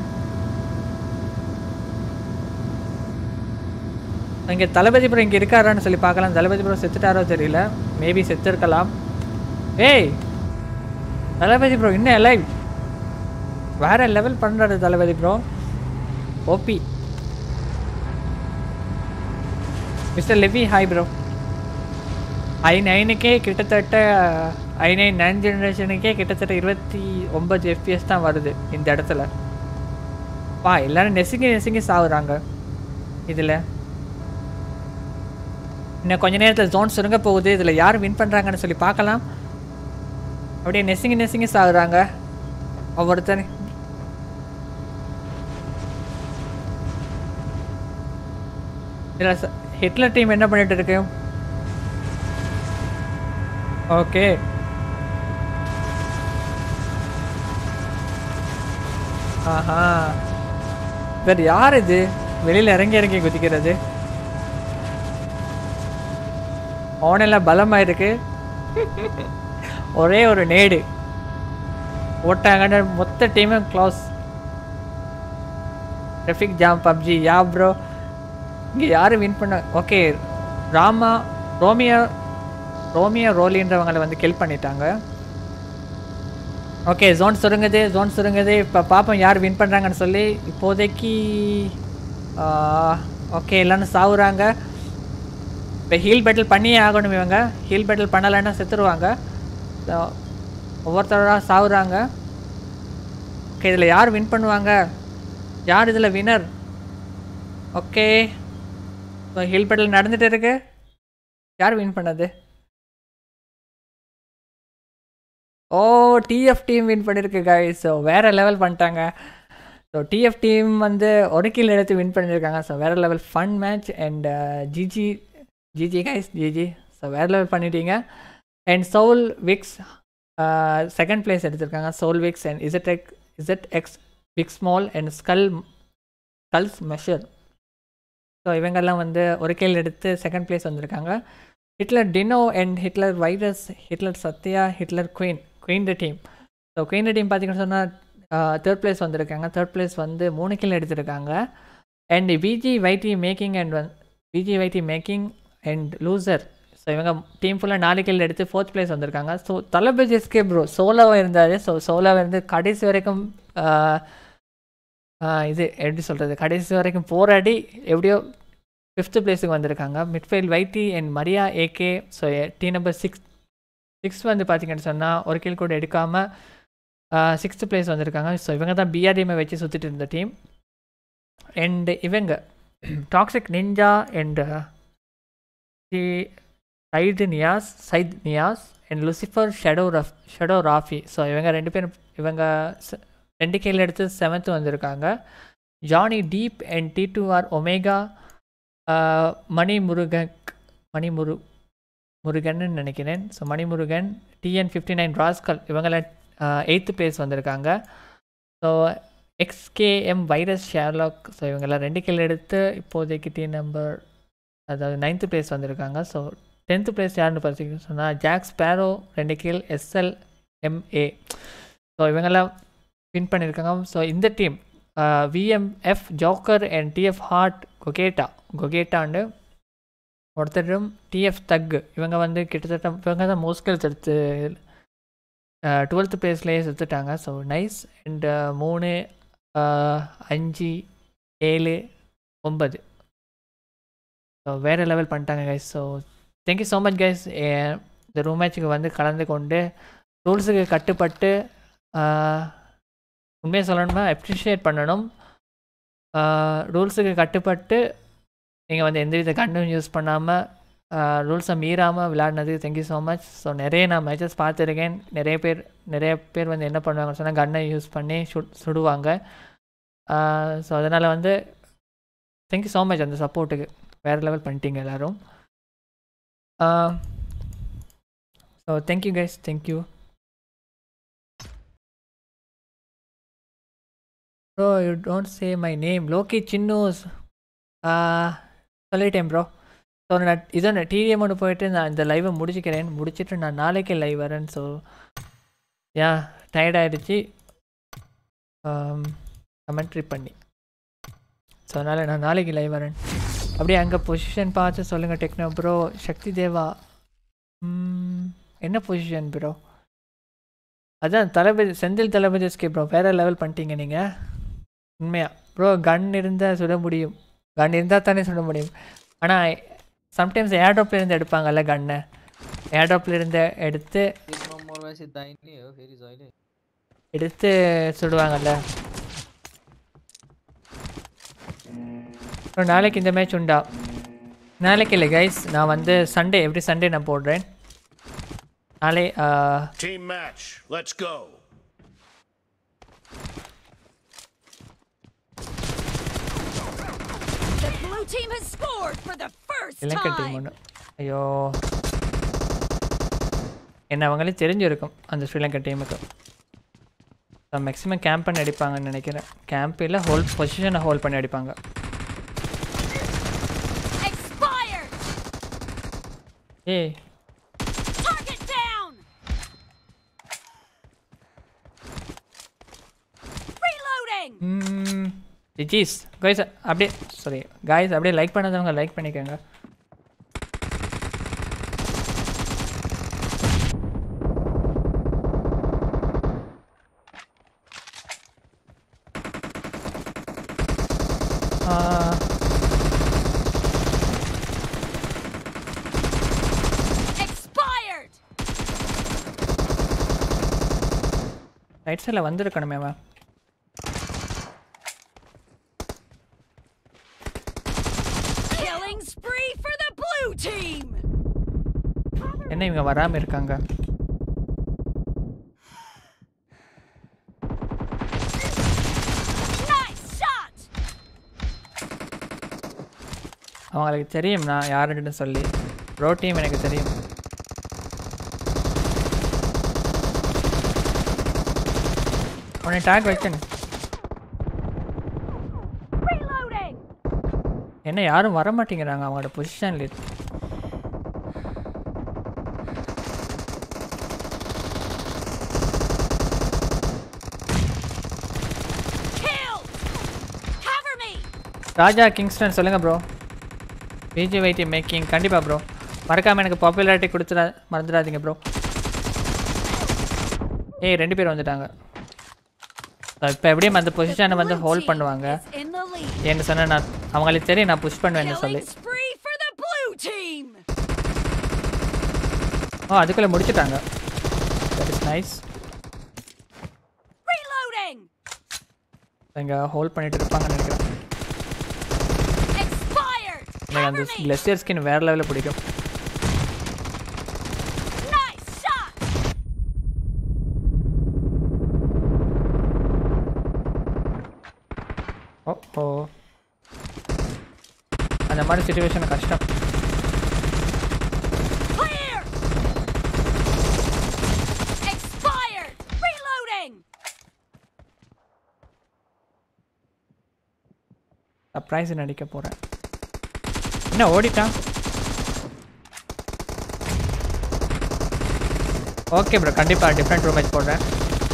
இங்கே தளபதி ப்ரோ இங்கே இருக்காரான்னு சொல்லி பார்க்கலாம் தளபதி ப்ரோ செத்துட்டாரோ தெரியல மேபி செத்துருக்கலாம் ஏய் தளபதி ப்ரோ இன்னும் எலைவ் வேற லெவல் பண்ணுறாரு Thalapathy bro OP mister Levi hi bro I நைனுக்கே கிட்டத்தட்ட ஐ நைன் நைன் ஜெனரேஷனுக்கே கிட்டத்தட்ட இருபத்தி ஒன்பது எஃபிஎஸ் தான் வருது இந்த இடத்துல பா எல்லாரும் நெசுங்கி நெசுங்கி சாகுறாங்க இதில் இன்னும் கொஞ்ச நேரத்தில் ஜோன் சுருங்க போகுது இதில் யார் வின் பண்ணுறாங்கன்னு சொல்லி பார்க்கலாம் அப்படியே நெசுங்கி நெசுங்கி சாகுறாங்க ஒவ்வொருத்தர் இதில் ச- ஹிட்லர் டீம் என்ன பண்ணிட்டு இருக்கு ஓகே ஆஹா வேறு யார் இது வெளியில் இறங்கி இறங்கி குதிக்கிறது அவனெல்லாம் பலமாக இருக்கு ஒரே ஒரு நேடு ஓட்டாங்கன்னு மொத்த டீமும் close traffic jam PUBG yeah bro இங்கே யார் வின் பண்ண ஓகே ராமா ரோமியோ ரோமியோ ரோலின்றவங்களை வந்து கில் பண்ணிட்டாங்க ஓகே ஜோன் சுருங்குது ஜோன் சுருங்குது இப்போ பார்ப்போம் யார் வின் பண்ணுறாங்கன்னு சொல்லி இப்போதைக்கு ஓகே எல்லாரும் சாவுறாங்க இப்போ ஹீல் பேட்டில் பண்ணியே ஆகணும் இவங்க ஹீல் பேட்டில் பண்ணலைன்னா செத்துருவாங்க So, ஒவ்வொருத்தராக சாவுறாங்க ஓகே இதில் யார் வின் பண்ணுவாங்க யார் இதில் winner okay so hill battle நடந்துட்டு இருக்கு யார் வின் பண்ணது ஓ டிஎஃப் டீம் வின் பண்ணியிருக்கு guys ஸோ வேறு லெவல் பண்ணிட்டாங்க ஸோ டிஎஃப் டீம் வந்து ஒரு கீழ் எடுத்து வின் பண்ணியிருக்காங்க ஸோ வேறு level fun match and GG GG guys GG so வேறு லெவல் பண்ணிட்டீங்க and soul Vicks second place எடுத்திருக்காங்க soul Vicks and ZX Z X big small and skull skulls measure so இவங்கெல்லாம் வந்து ஒரு கேள் எடுத்து செகண்ட் பிளேஸ் வந்திருக்காங்க Hitler Dino and Hitler virus Hitler Sathya Hitler queen queen the team so queen the team பார்த்தீங்கன்னு சொன்னால் தேர்ட் பிளேஸ் வந்திருக்காங்க தேர்ட் பிளேஸ் வந்து மூணு கில் எடுத்திருக்காங்க and VG YT making and one VG YT making and loser so இவங்க டீம் ஃபுல்லாக நாலு கில் எடுத்து ஃபோர்த் பிளேஸ் வந்திருக்காங்க ஸோ தளபதி எஸ்கே ப்ரோ சோலோவாக இருந்தார் ஸோ சோலோவாக இருந்து கடைசி வரைக்கும் ஆஹ், ஆஹ், இது எப்படி சொல்கிறது கடைசி வரைக்கும் போராடி எப்படியோ ஃபிஃப்த்து பிளேஸுக்கு வந்திருக்காங்க midfield YT and Maria AK so the number six six வந்து பார்த்தீங்கன்னு சொன்னால் ஒரு கில் கூட எடுக்காமல் சிக்ஸ்த்து பிளேஸ் வந்திருக்காங்க ஸோ இவங்க தான் பிஆர்டிஎம்ஐ வச்சு சுற்றிட்டு இருந்த டீம் அண்ட் இவங்க toxic ninja and side Niyas Saith Niyas and Lucifer shadow Raf shadow Rafi so இவங்க ரெண்டு பேரும் இவங்க se- ரெண்டு கீழ் எடுத்து செவன்த்து வந்திருக்காங்க Johnny Deep and T two R omega Mani Murugan Mani Muru முருகன்னு நினைக்கிறேன் so Manimurugan TN fifty nine rascal இவங்களாம் எயித்து பிளேஸ் வந்திருக்காங்க so XKM virus Sherlock so இவங்கெல்லாம் ரெண்டு கில் எடுத்து இப்போதைக்கு டி நம்பர் அதாவது நைன்த்து பிளேஸ் வந்திருக்காங்க ஸோ டென்த்து பிளேஸ் யாருன்னு பார்த்தீங்கன்னு சொன்னால் ஜாக் ஸ்பேரோ ரெண்டு கில் எஸ்எல் எம்ஏ ஸோ இவங்கெல்லாம் வின் பண்ணியிருக்காங்க ஸோ இந்த team VMF joker and TF hard கொகேட்டா கொகேட்டாண்டு ஒருத்தரும் டிஎஃப் தக் இவங்க வந்து கிட்டத்தட்ட இவங்க தான் மோஸ்கல்ஸ் எடுத்து டுவெல்த்து பிளேஸ்லேயே செத்துட்டாங்க ஸோ நைஸ் அண்ட் மூணு ஆஹ், அஞ்சு ஏழு ஒன்பது ஸோ வேறு லெவல் பண்ணிட்டாங்க guys so thank you so much guys இந்த ரூம் மேட்ச்சுக்கு வந்து கலந்து கொண்டு ரூல்ஸுக்கு கட்டுப்பட்டு ஆஹ், உண்மையை சொல்லணும்னா அப்ரிஷியேட் பண்ணணும் ரூல்ஸுக்கு கட்டுப்பட்டு நீங்கள் வந்து எந்தவித கண்ணும் யூஸ் பண்ணாமல் ரூல்ஸை மீறாமல் விளையாடினதுக்கு தேங்க்யூ ஸோ மச் ஸோ நிறைய நான் மேட்சஸ் பார்த்துருக்கேன் நிறைய பேர் நிறைய பேர் வந்து என்ன பண்ணுவாங்கன்னு சொன்னால் கன்னை யூஸ் பண்ணி சுட் சுடுவாங்க ஸோ அதனால் வந்து தேங்க்யூ ஸோ மச் அந்த சப்போர்ட்டுக்கு வேறு லெவல் பண்ணிட்டீங்க எல்லோரும் so thank you guys thank you bro you don't say my name Loki Chinnus சொல்லிட்டேன் ப்ரோ ஸோ ஸோ நான் இதோ நான் டிடிஎம் ஒன்று போயிட்டு நான் இந்த லைவை முடிச்சுக்கிறேன் முடிச்சுட்டு நான் நாளைக்கு லைவ் வரேன் ஸோ யா டயர்ட் ஆகிடுச்சு கமெண்ட்ரி பண்ணி ஸோ அதனால் நான் நாளைக்கு லைவ் வரேன் அப்படியே அங்கே பொசிஷன் பார்த்து சொல்லுங்கள் டெக்னோ ப்ரோ சக்தி தேவா ம், என்ன பொசிஷன் ப்ரோ அதான் தளபதி செந்தில் தளபதி எஸ்கே ப்ரோ வேறு லெவல் பண்ணிட்டீங்க நீங்கள் உண்மையா ப்ரோ கன் இருந்தால் சுட முடியும் கன் இருந்தால் தானே சுட முடியும் ஆனால் சம்டைம்ஸ் ஏர்ட்ராப்ல இருந்து எடுப்பாங்கல்ல கன்னை ஏர்ட்ராப்ல இருந்து எடுத்து no more वैसे दाहिने हो फेरि जहिले எடுத்து சுடுவாங்கல்ல அப்புறம் நாளைக்கு இந்த மேட்ச் உண்டா நாளைக்கு இல்லை கைஸ் நான் வந்து சண்டே எவ்ரி சண்டே நான் போடுறேன் நாளை ஆ, Team match. Let's go. The blue team has scored for the first Ilangai team time. ஒன்று ஐயோ என்ன அவங்களே தெரிஞ்சிருக்கும் அந்த ஸ்ரீலங்கா டீமுக்கு மேக்ஸிமம் கேம்ப் பண்ணி அடிப்பாங்கன்னு நினைக்கிறேன் கேம்ப் இல்லை ஹோல் பொசிஷனை ஹோல்ட் பண்ணி அடிப்பாங்க Expired. ஏய் Target down. Reloading. GGs guys அப்படியே சாரி காய்ஸ் அப்படியே லைக் பண்ணாதவங்க லைக் பண்ணிக்கோங்க ஆ, Expired. ரைட் சைடில் வந்திருக்கணுமே அவன் Killing spree for the blue team. என்ன இவங்க வராமல் இருக்காங்க Nice shot. அவங்களுக்கு தெரியும் நான் யாருன்னு சொல்லி ப்ரோ டீம் எனக்கு தெரியும் உன்னை டேக் வச்சேன் Reloading. என்ன யாரும் வர மாட்டேங்கிறாங்க அவங்களோட பொசிஷன்ல Kill. Cover me. Raja Kingston சொல்லுங்க ப்ரோ பிஜி வைத்தி மேக்கிங் கண்டிப்பா ப்ரோ மறக்காம எனக்கு பாப்புலாரிட்டி கொடுத்துடா மறந்துடாதீங்க ப்ரோ ஏய் ரெண்டு பேர் வந்துட்டாங்க இப்போ எப்படியும் அந்த பொசிஷனை வந்து ஹோல்ட் பண்ணுவாங்க Is in the lead. என்ன சொன்ன நான் அவங்களுக்கு தெரியும் நான் புஷ் பண்ணுவேன்னு சொல்லி Killing spree for the blue team. Oh அதுக்குள்ளே முடிச்சிட்டாங்க தட் இஸ் நைஸ் Reloading. இங்கே ஹோல்ட் பண்ணிட்டு இருப்பாங்கன்னு நினைக்கிறேன் Expired. எனக்கு அந்த Cover me. பிளஸியர் ஸ்கின் வேற லெவலில் பிடிக்கும் Nice shot. ஓ ஓ அந்த மாதிரி சுச்சுவேஷன் கஷ்டம் Clear. Expired. Reloading. சர்ப்ரைஸ் நடிக்க போகிறேன் என்ன ஓடிட்டான் ஓகே ப்ரோ கண்டிப்பாக டிஃப்ரெண்ட் ரூம் மேட்ச் போடுறேன்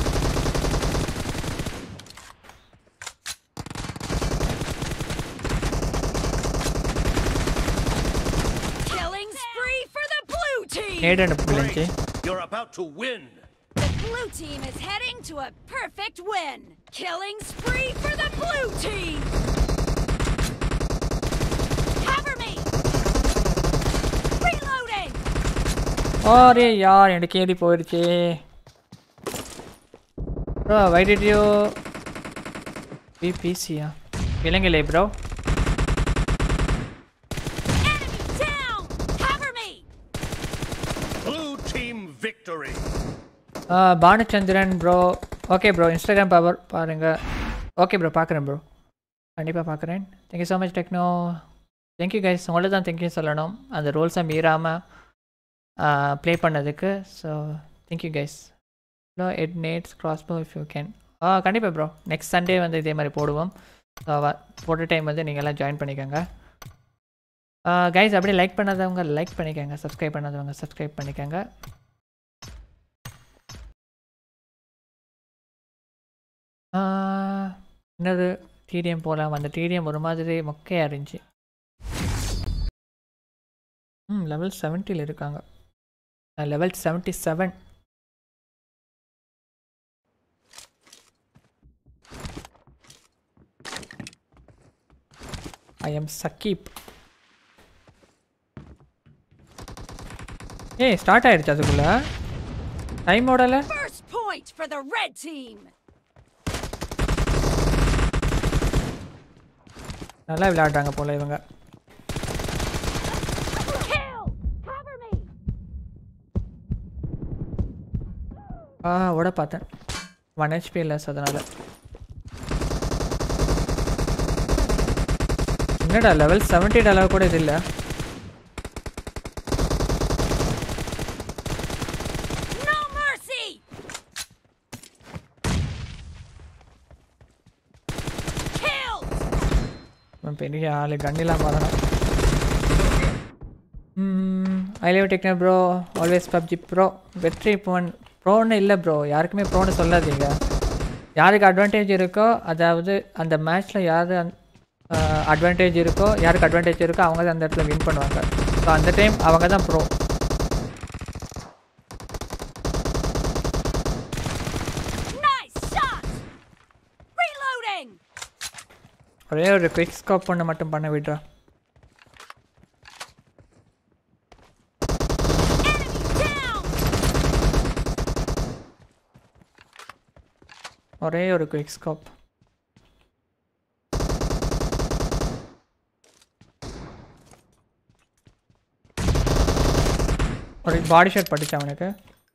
Killing spree for the blue team. நேடு அனுப்பிச்சு You're about to win. The blue team is heading to a perfect win. Killing spree for the blue team. Cover me. Reloading. அரே யார் எனக்கு கேடி போயிடுச்சு bro why did you be பிசியா இலங்கையிலே bro Enemy down. Cover me. Blue team victory. Bhanuchandran bro okay bro Instagram power பாருங்கள் ஓகே ப்ரோ பார்க்குறேன் ப்ரோ கண்டிப்பாக பார்க்குறேன் thank you so much Techno thank you guys உங்களை தான் தேங்க்யூ சொல்லணும் அந்த ரூல்ஸை மீறாமல் ப்ளே பண்ணதுக்கு ஸோ தேங்க்யூ கைஸ் ஹலோ எட் நேட்ஸ் கிராஸ்போ இஃப் யூ கேன் ஆ கண்டிப்பாக ப்ரோ நெக்ஸ்ட் சண்டே வந்து இதே மாதிரி போடுவோம் ஸோ போட்ட டைம் வந்து நீங்கள்லாம் ஜாயின் பண்ணிக்கோங்க கைஸ் அப்படியே லைக் பண்ணாதவங்க லைக் பண்ணிக்கோங்க சப்ஸ்கிரைப் பண்ணாதவங்க சப்ஸ்கிரைப் பண்ணிக்கோங்க ஆஹ், என்னது டிடிஎம் போகலாம் அந்த டிடிஎம் ஒரு மாதிரி மொக்கையாக இருந்துச்சு ம் லெவல் செவன்ட்டியில் இருக்காங்க level seventy seven I am Shakeeb ஏய் ஸ்டார்ட் ஆயிடுச்சு அதுக்குள்ள டைம் ஓடல First point for the red team. நல்லா விளையாடுறாங்க போல இவங்க Kill. Cover me. ஆ ஓட பார்த்தேன் ஒன் ஹெச்பி இல்லை அதனால என்னடா லெவல் செவன்டி அளவு கூட இது இல்லை No mercy. Kill. இவன் பெரிய ஆளு கண்ணிலாம் வரணும் ஐ லிவ் டெக்னர் ப்ரோ ஆல்வேஸ் பப்ஜி ப்ரோ வெற்றி போன் ப்ரோன்னு இல்லை ப்ரோ யாருக்குமே ப்ரோன்னு சொல்லாதீங்க யாருக்கு அட்வான்டேஜ் இருக்கோ அதாவது அந்த மேட்ச்சில் யார் அட்வான்டேஜ் இருக்கோ யாருக்கு அட்வான்டேஜ் இருக்கோ அவங்க தான் அந்த இடத்துல வின் பண்ணுவாங்க ஸோ அந்த டைம் அவங்க தான் ப்ரோ Nice shot. Reloading. ஒரே ஒரு குவிக் ஸ்கோப் ஒன்று மட்டும் பண்ண விடுறா Down. ஒரே ஒரு குவிக் ஸ்கோப் ஒரு பாடி ஷாட் பட்டுச்சு அவனுக்கு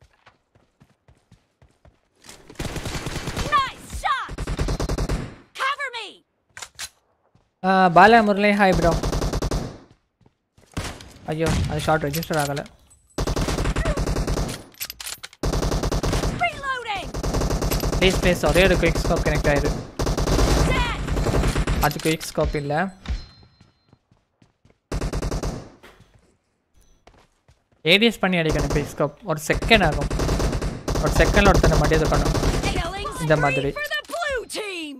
Nice shot. Cover me. ஆ, பாலா முரளி ஹாய் ப்ரோ ஐயோ அது ஷார்ட் ரெஜிஸ்டர் ஆகலை Reloading. ப்ளீஸ் ப்ளீஸ் ஒரே ஒரு குயிக் ஸ்கோப் கனெக்ட் ஆயிரு Dead. அது குயிக் ஸ்கோப் இல்லை ஏடிஎஸ் பண்ணி அடிக்கணும் குயிக் ஸ்கோப் ஒரு செகண்ட் ஆகும் ஒரு செகண்டில் ஒருத்தனை மட்டும் இது பண்ணும் Killing இந்த spree மாதிரி. for the blue team.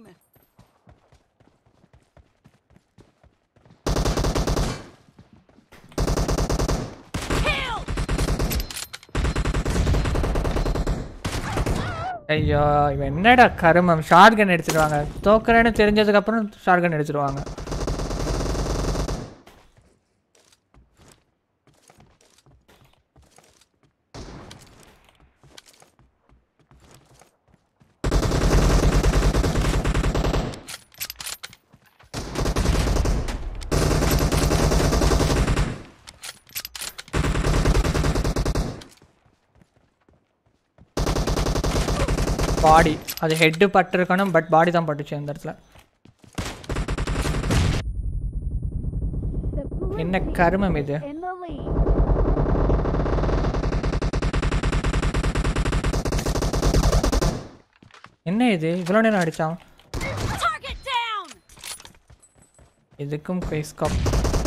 Kill. ஐயோ இவன் என்னடா கருமம் ஷார்ட் கன் எடுத்துடுவாங்க தோக்குறேன்னு தெரிஞ்சதுக்கப்புறம் ஷார்ட் கன் எடுத்துடுவாங்க பாடி அது ஹெட்டு பட்டிருக்கணும் பட் பாடி தான் பட்டுச்சு அந்த இடத்துல என்ன கருமம் இது In the lead. என்ன இது இவ்வளோ நேரம் அடிச்சான் Target down. இதுக்கும் குயிஸ்காப்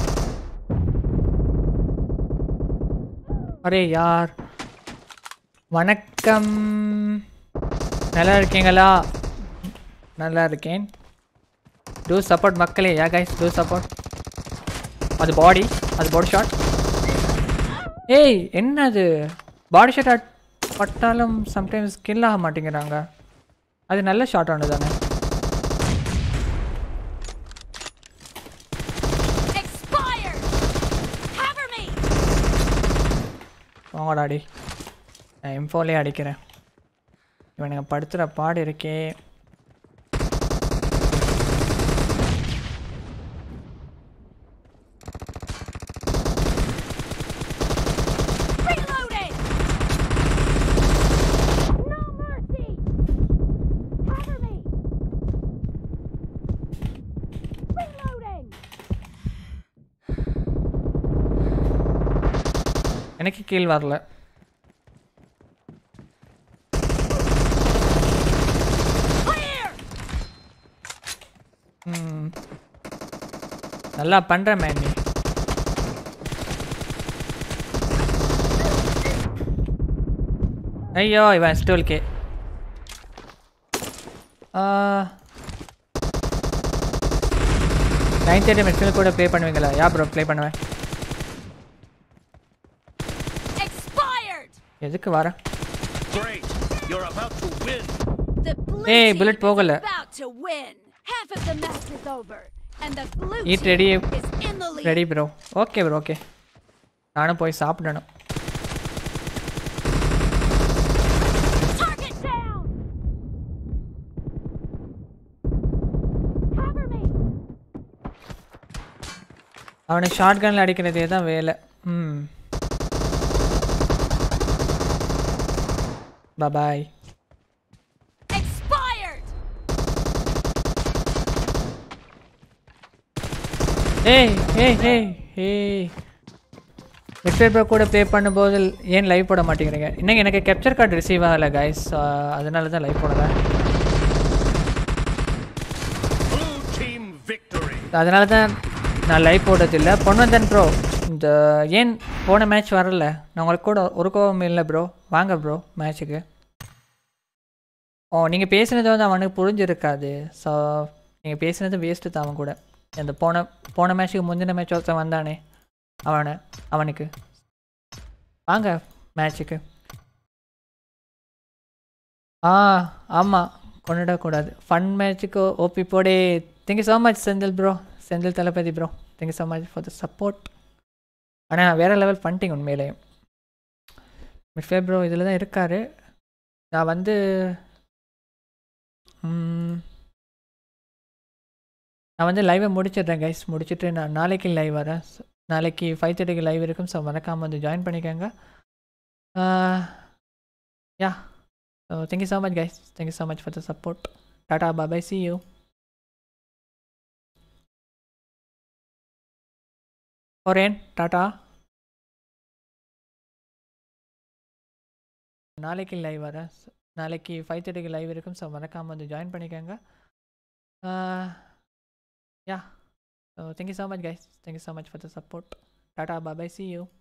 அரே யார் வணக்கம் நல்லா இருக்கீங்களா நல்லா இருக்கேன் டூ சப்போர்ட் மக்களே யா கைஸ் டூ சப்போர்ட் அது பாடி அது பாடி ஷாட் ஏய் என்னது பாடி ஷாட் பட்டாலும் சம்டைம்ஸ் கில் ஆக மாட்டேங்கிறாங்க அது நல்ல ஷாட் ஒன்று தானே Expired. Cover me. போங்கடாடி நான் எம்ஃபோலே அடிக்கிறேன் இவனுங்க படுத்துகிற பாடு இருக்கே Reloading. No mercy. Cover me. Reloading. எனக்கு கீழ் வரல Clear. ம். நல்லா பண்ணுற மேன் நீ ஐயோ இவன் ஸ்டோல் கே நைன் தேர்ட்டி மினிட்ஸில் கூட ப்ளே பண்ணுவீங்களா யா ப்ரோ ப்ளே பண்ணுவேன் Expired! எதுக்கு வரேன் Great. You're about to win. The blue Hey, team bullet is போகல. about to win. Half of the match is over. And the blue Eat team ready. is in the lead. Ready bro okay bro okay நானும் போய் சாப்பிடணும் Target down! Cover me! அவனுக்கு ஷார்ட் கன்ல அடிக்கிறதே தான் வேலை ம் பாய் Expired! ஏய் ஏய் ஏய் ஏய் வெக்டர் ப்ரோ கூட ப்ளே பண்ணும்போது ஏன் லைவ் போட மாட்டேங்கிறீங்க இன்னும் எனக்கு கேப்சர் கார்டு ரிசீவ் ஆகலை கைஸ் அதனால தான் லைவ் போடல Blue team victory. அதனால தான் நான் லைவ் போட்டதில்லை பொன்வந்தன் ப்ரோ இந்த ஏன் போன மேட்ச் வரல நான் உங்களுக்கு கூட ஒரு கோவம் இல்லை ப்ரோ வாங்க ப்ரோ மேட்ச்சுக்கு ஓ நீங்கள் பேசுனது வந்து அவனுக்கு புரிஞ்சிருக்காது ஸோ நீங்கள் பேசுனது வேஸ்ட்டு தான் அவன் கூட அந்த போன போன மேட்ச்சுக்கு முந்தின மேட்ச் ஒருத்தன் வந்தானே அவனை அவனுக்கு வாங்க மேட்ச்சுக்கு ஆ ஆமாம் கொண்டுடக்கூடாது ஃபன் மேட்ச்சுக்கு ஓபி போடே thank you so much Senthil bro Senthil Thalapathy bro thank you so much for the support ஆனால் வேறு லெவல் பண்ணிட்டீங்க உண்மையிலேயும் மிஃபே ப்ரோ இதில் தான் இருக்கார் நான் வந்து ம், நான் வந்து லைவை முடிச்சிடுறேன் கைஸ் முடிச்சுட்டு நான் நாளைக்கு லைவ் வரேன் So, நாளைக்கு ஃபைவ் தேர்ட்டிக்கு லைவ் இருக்கும் ஸோ மறக்காமல் வந்து ஜாயின் பண்ணிக்கோங்க yeah so thank you so much guys thank you so much for the support tata bye bye see you போகிறேன் டாடா நாளைக்கு லைவ் வரேன் So, நாளைக்கு ஃபைவ் தேர்ட்டிக்கு லைவ் இருக்கும் ஸோ மறக்காமல் வந்து ஜாயின் பண்ணிக்கோங்க yeah so thank you so much guys thank you so much for the support tata bye bye see you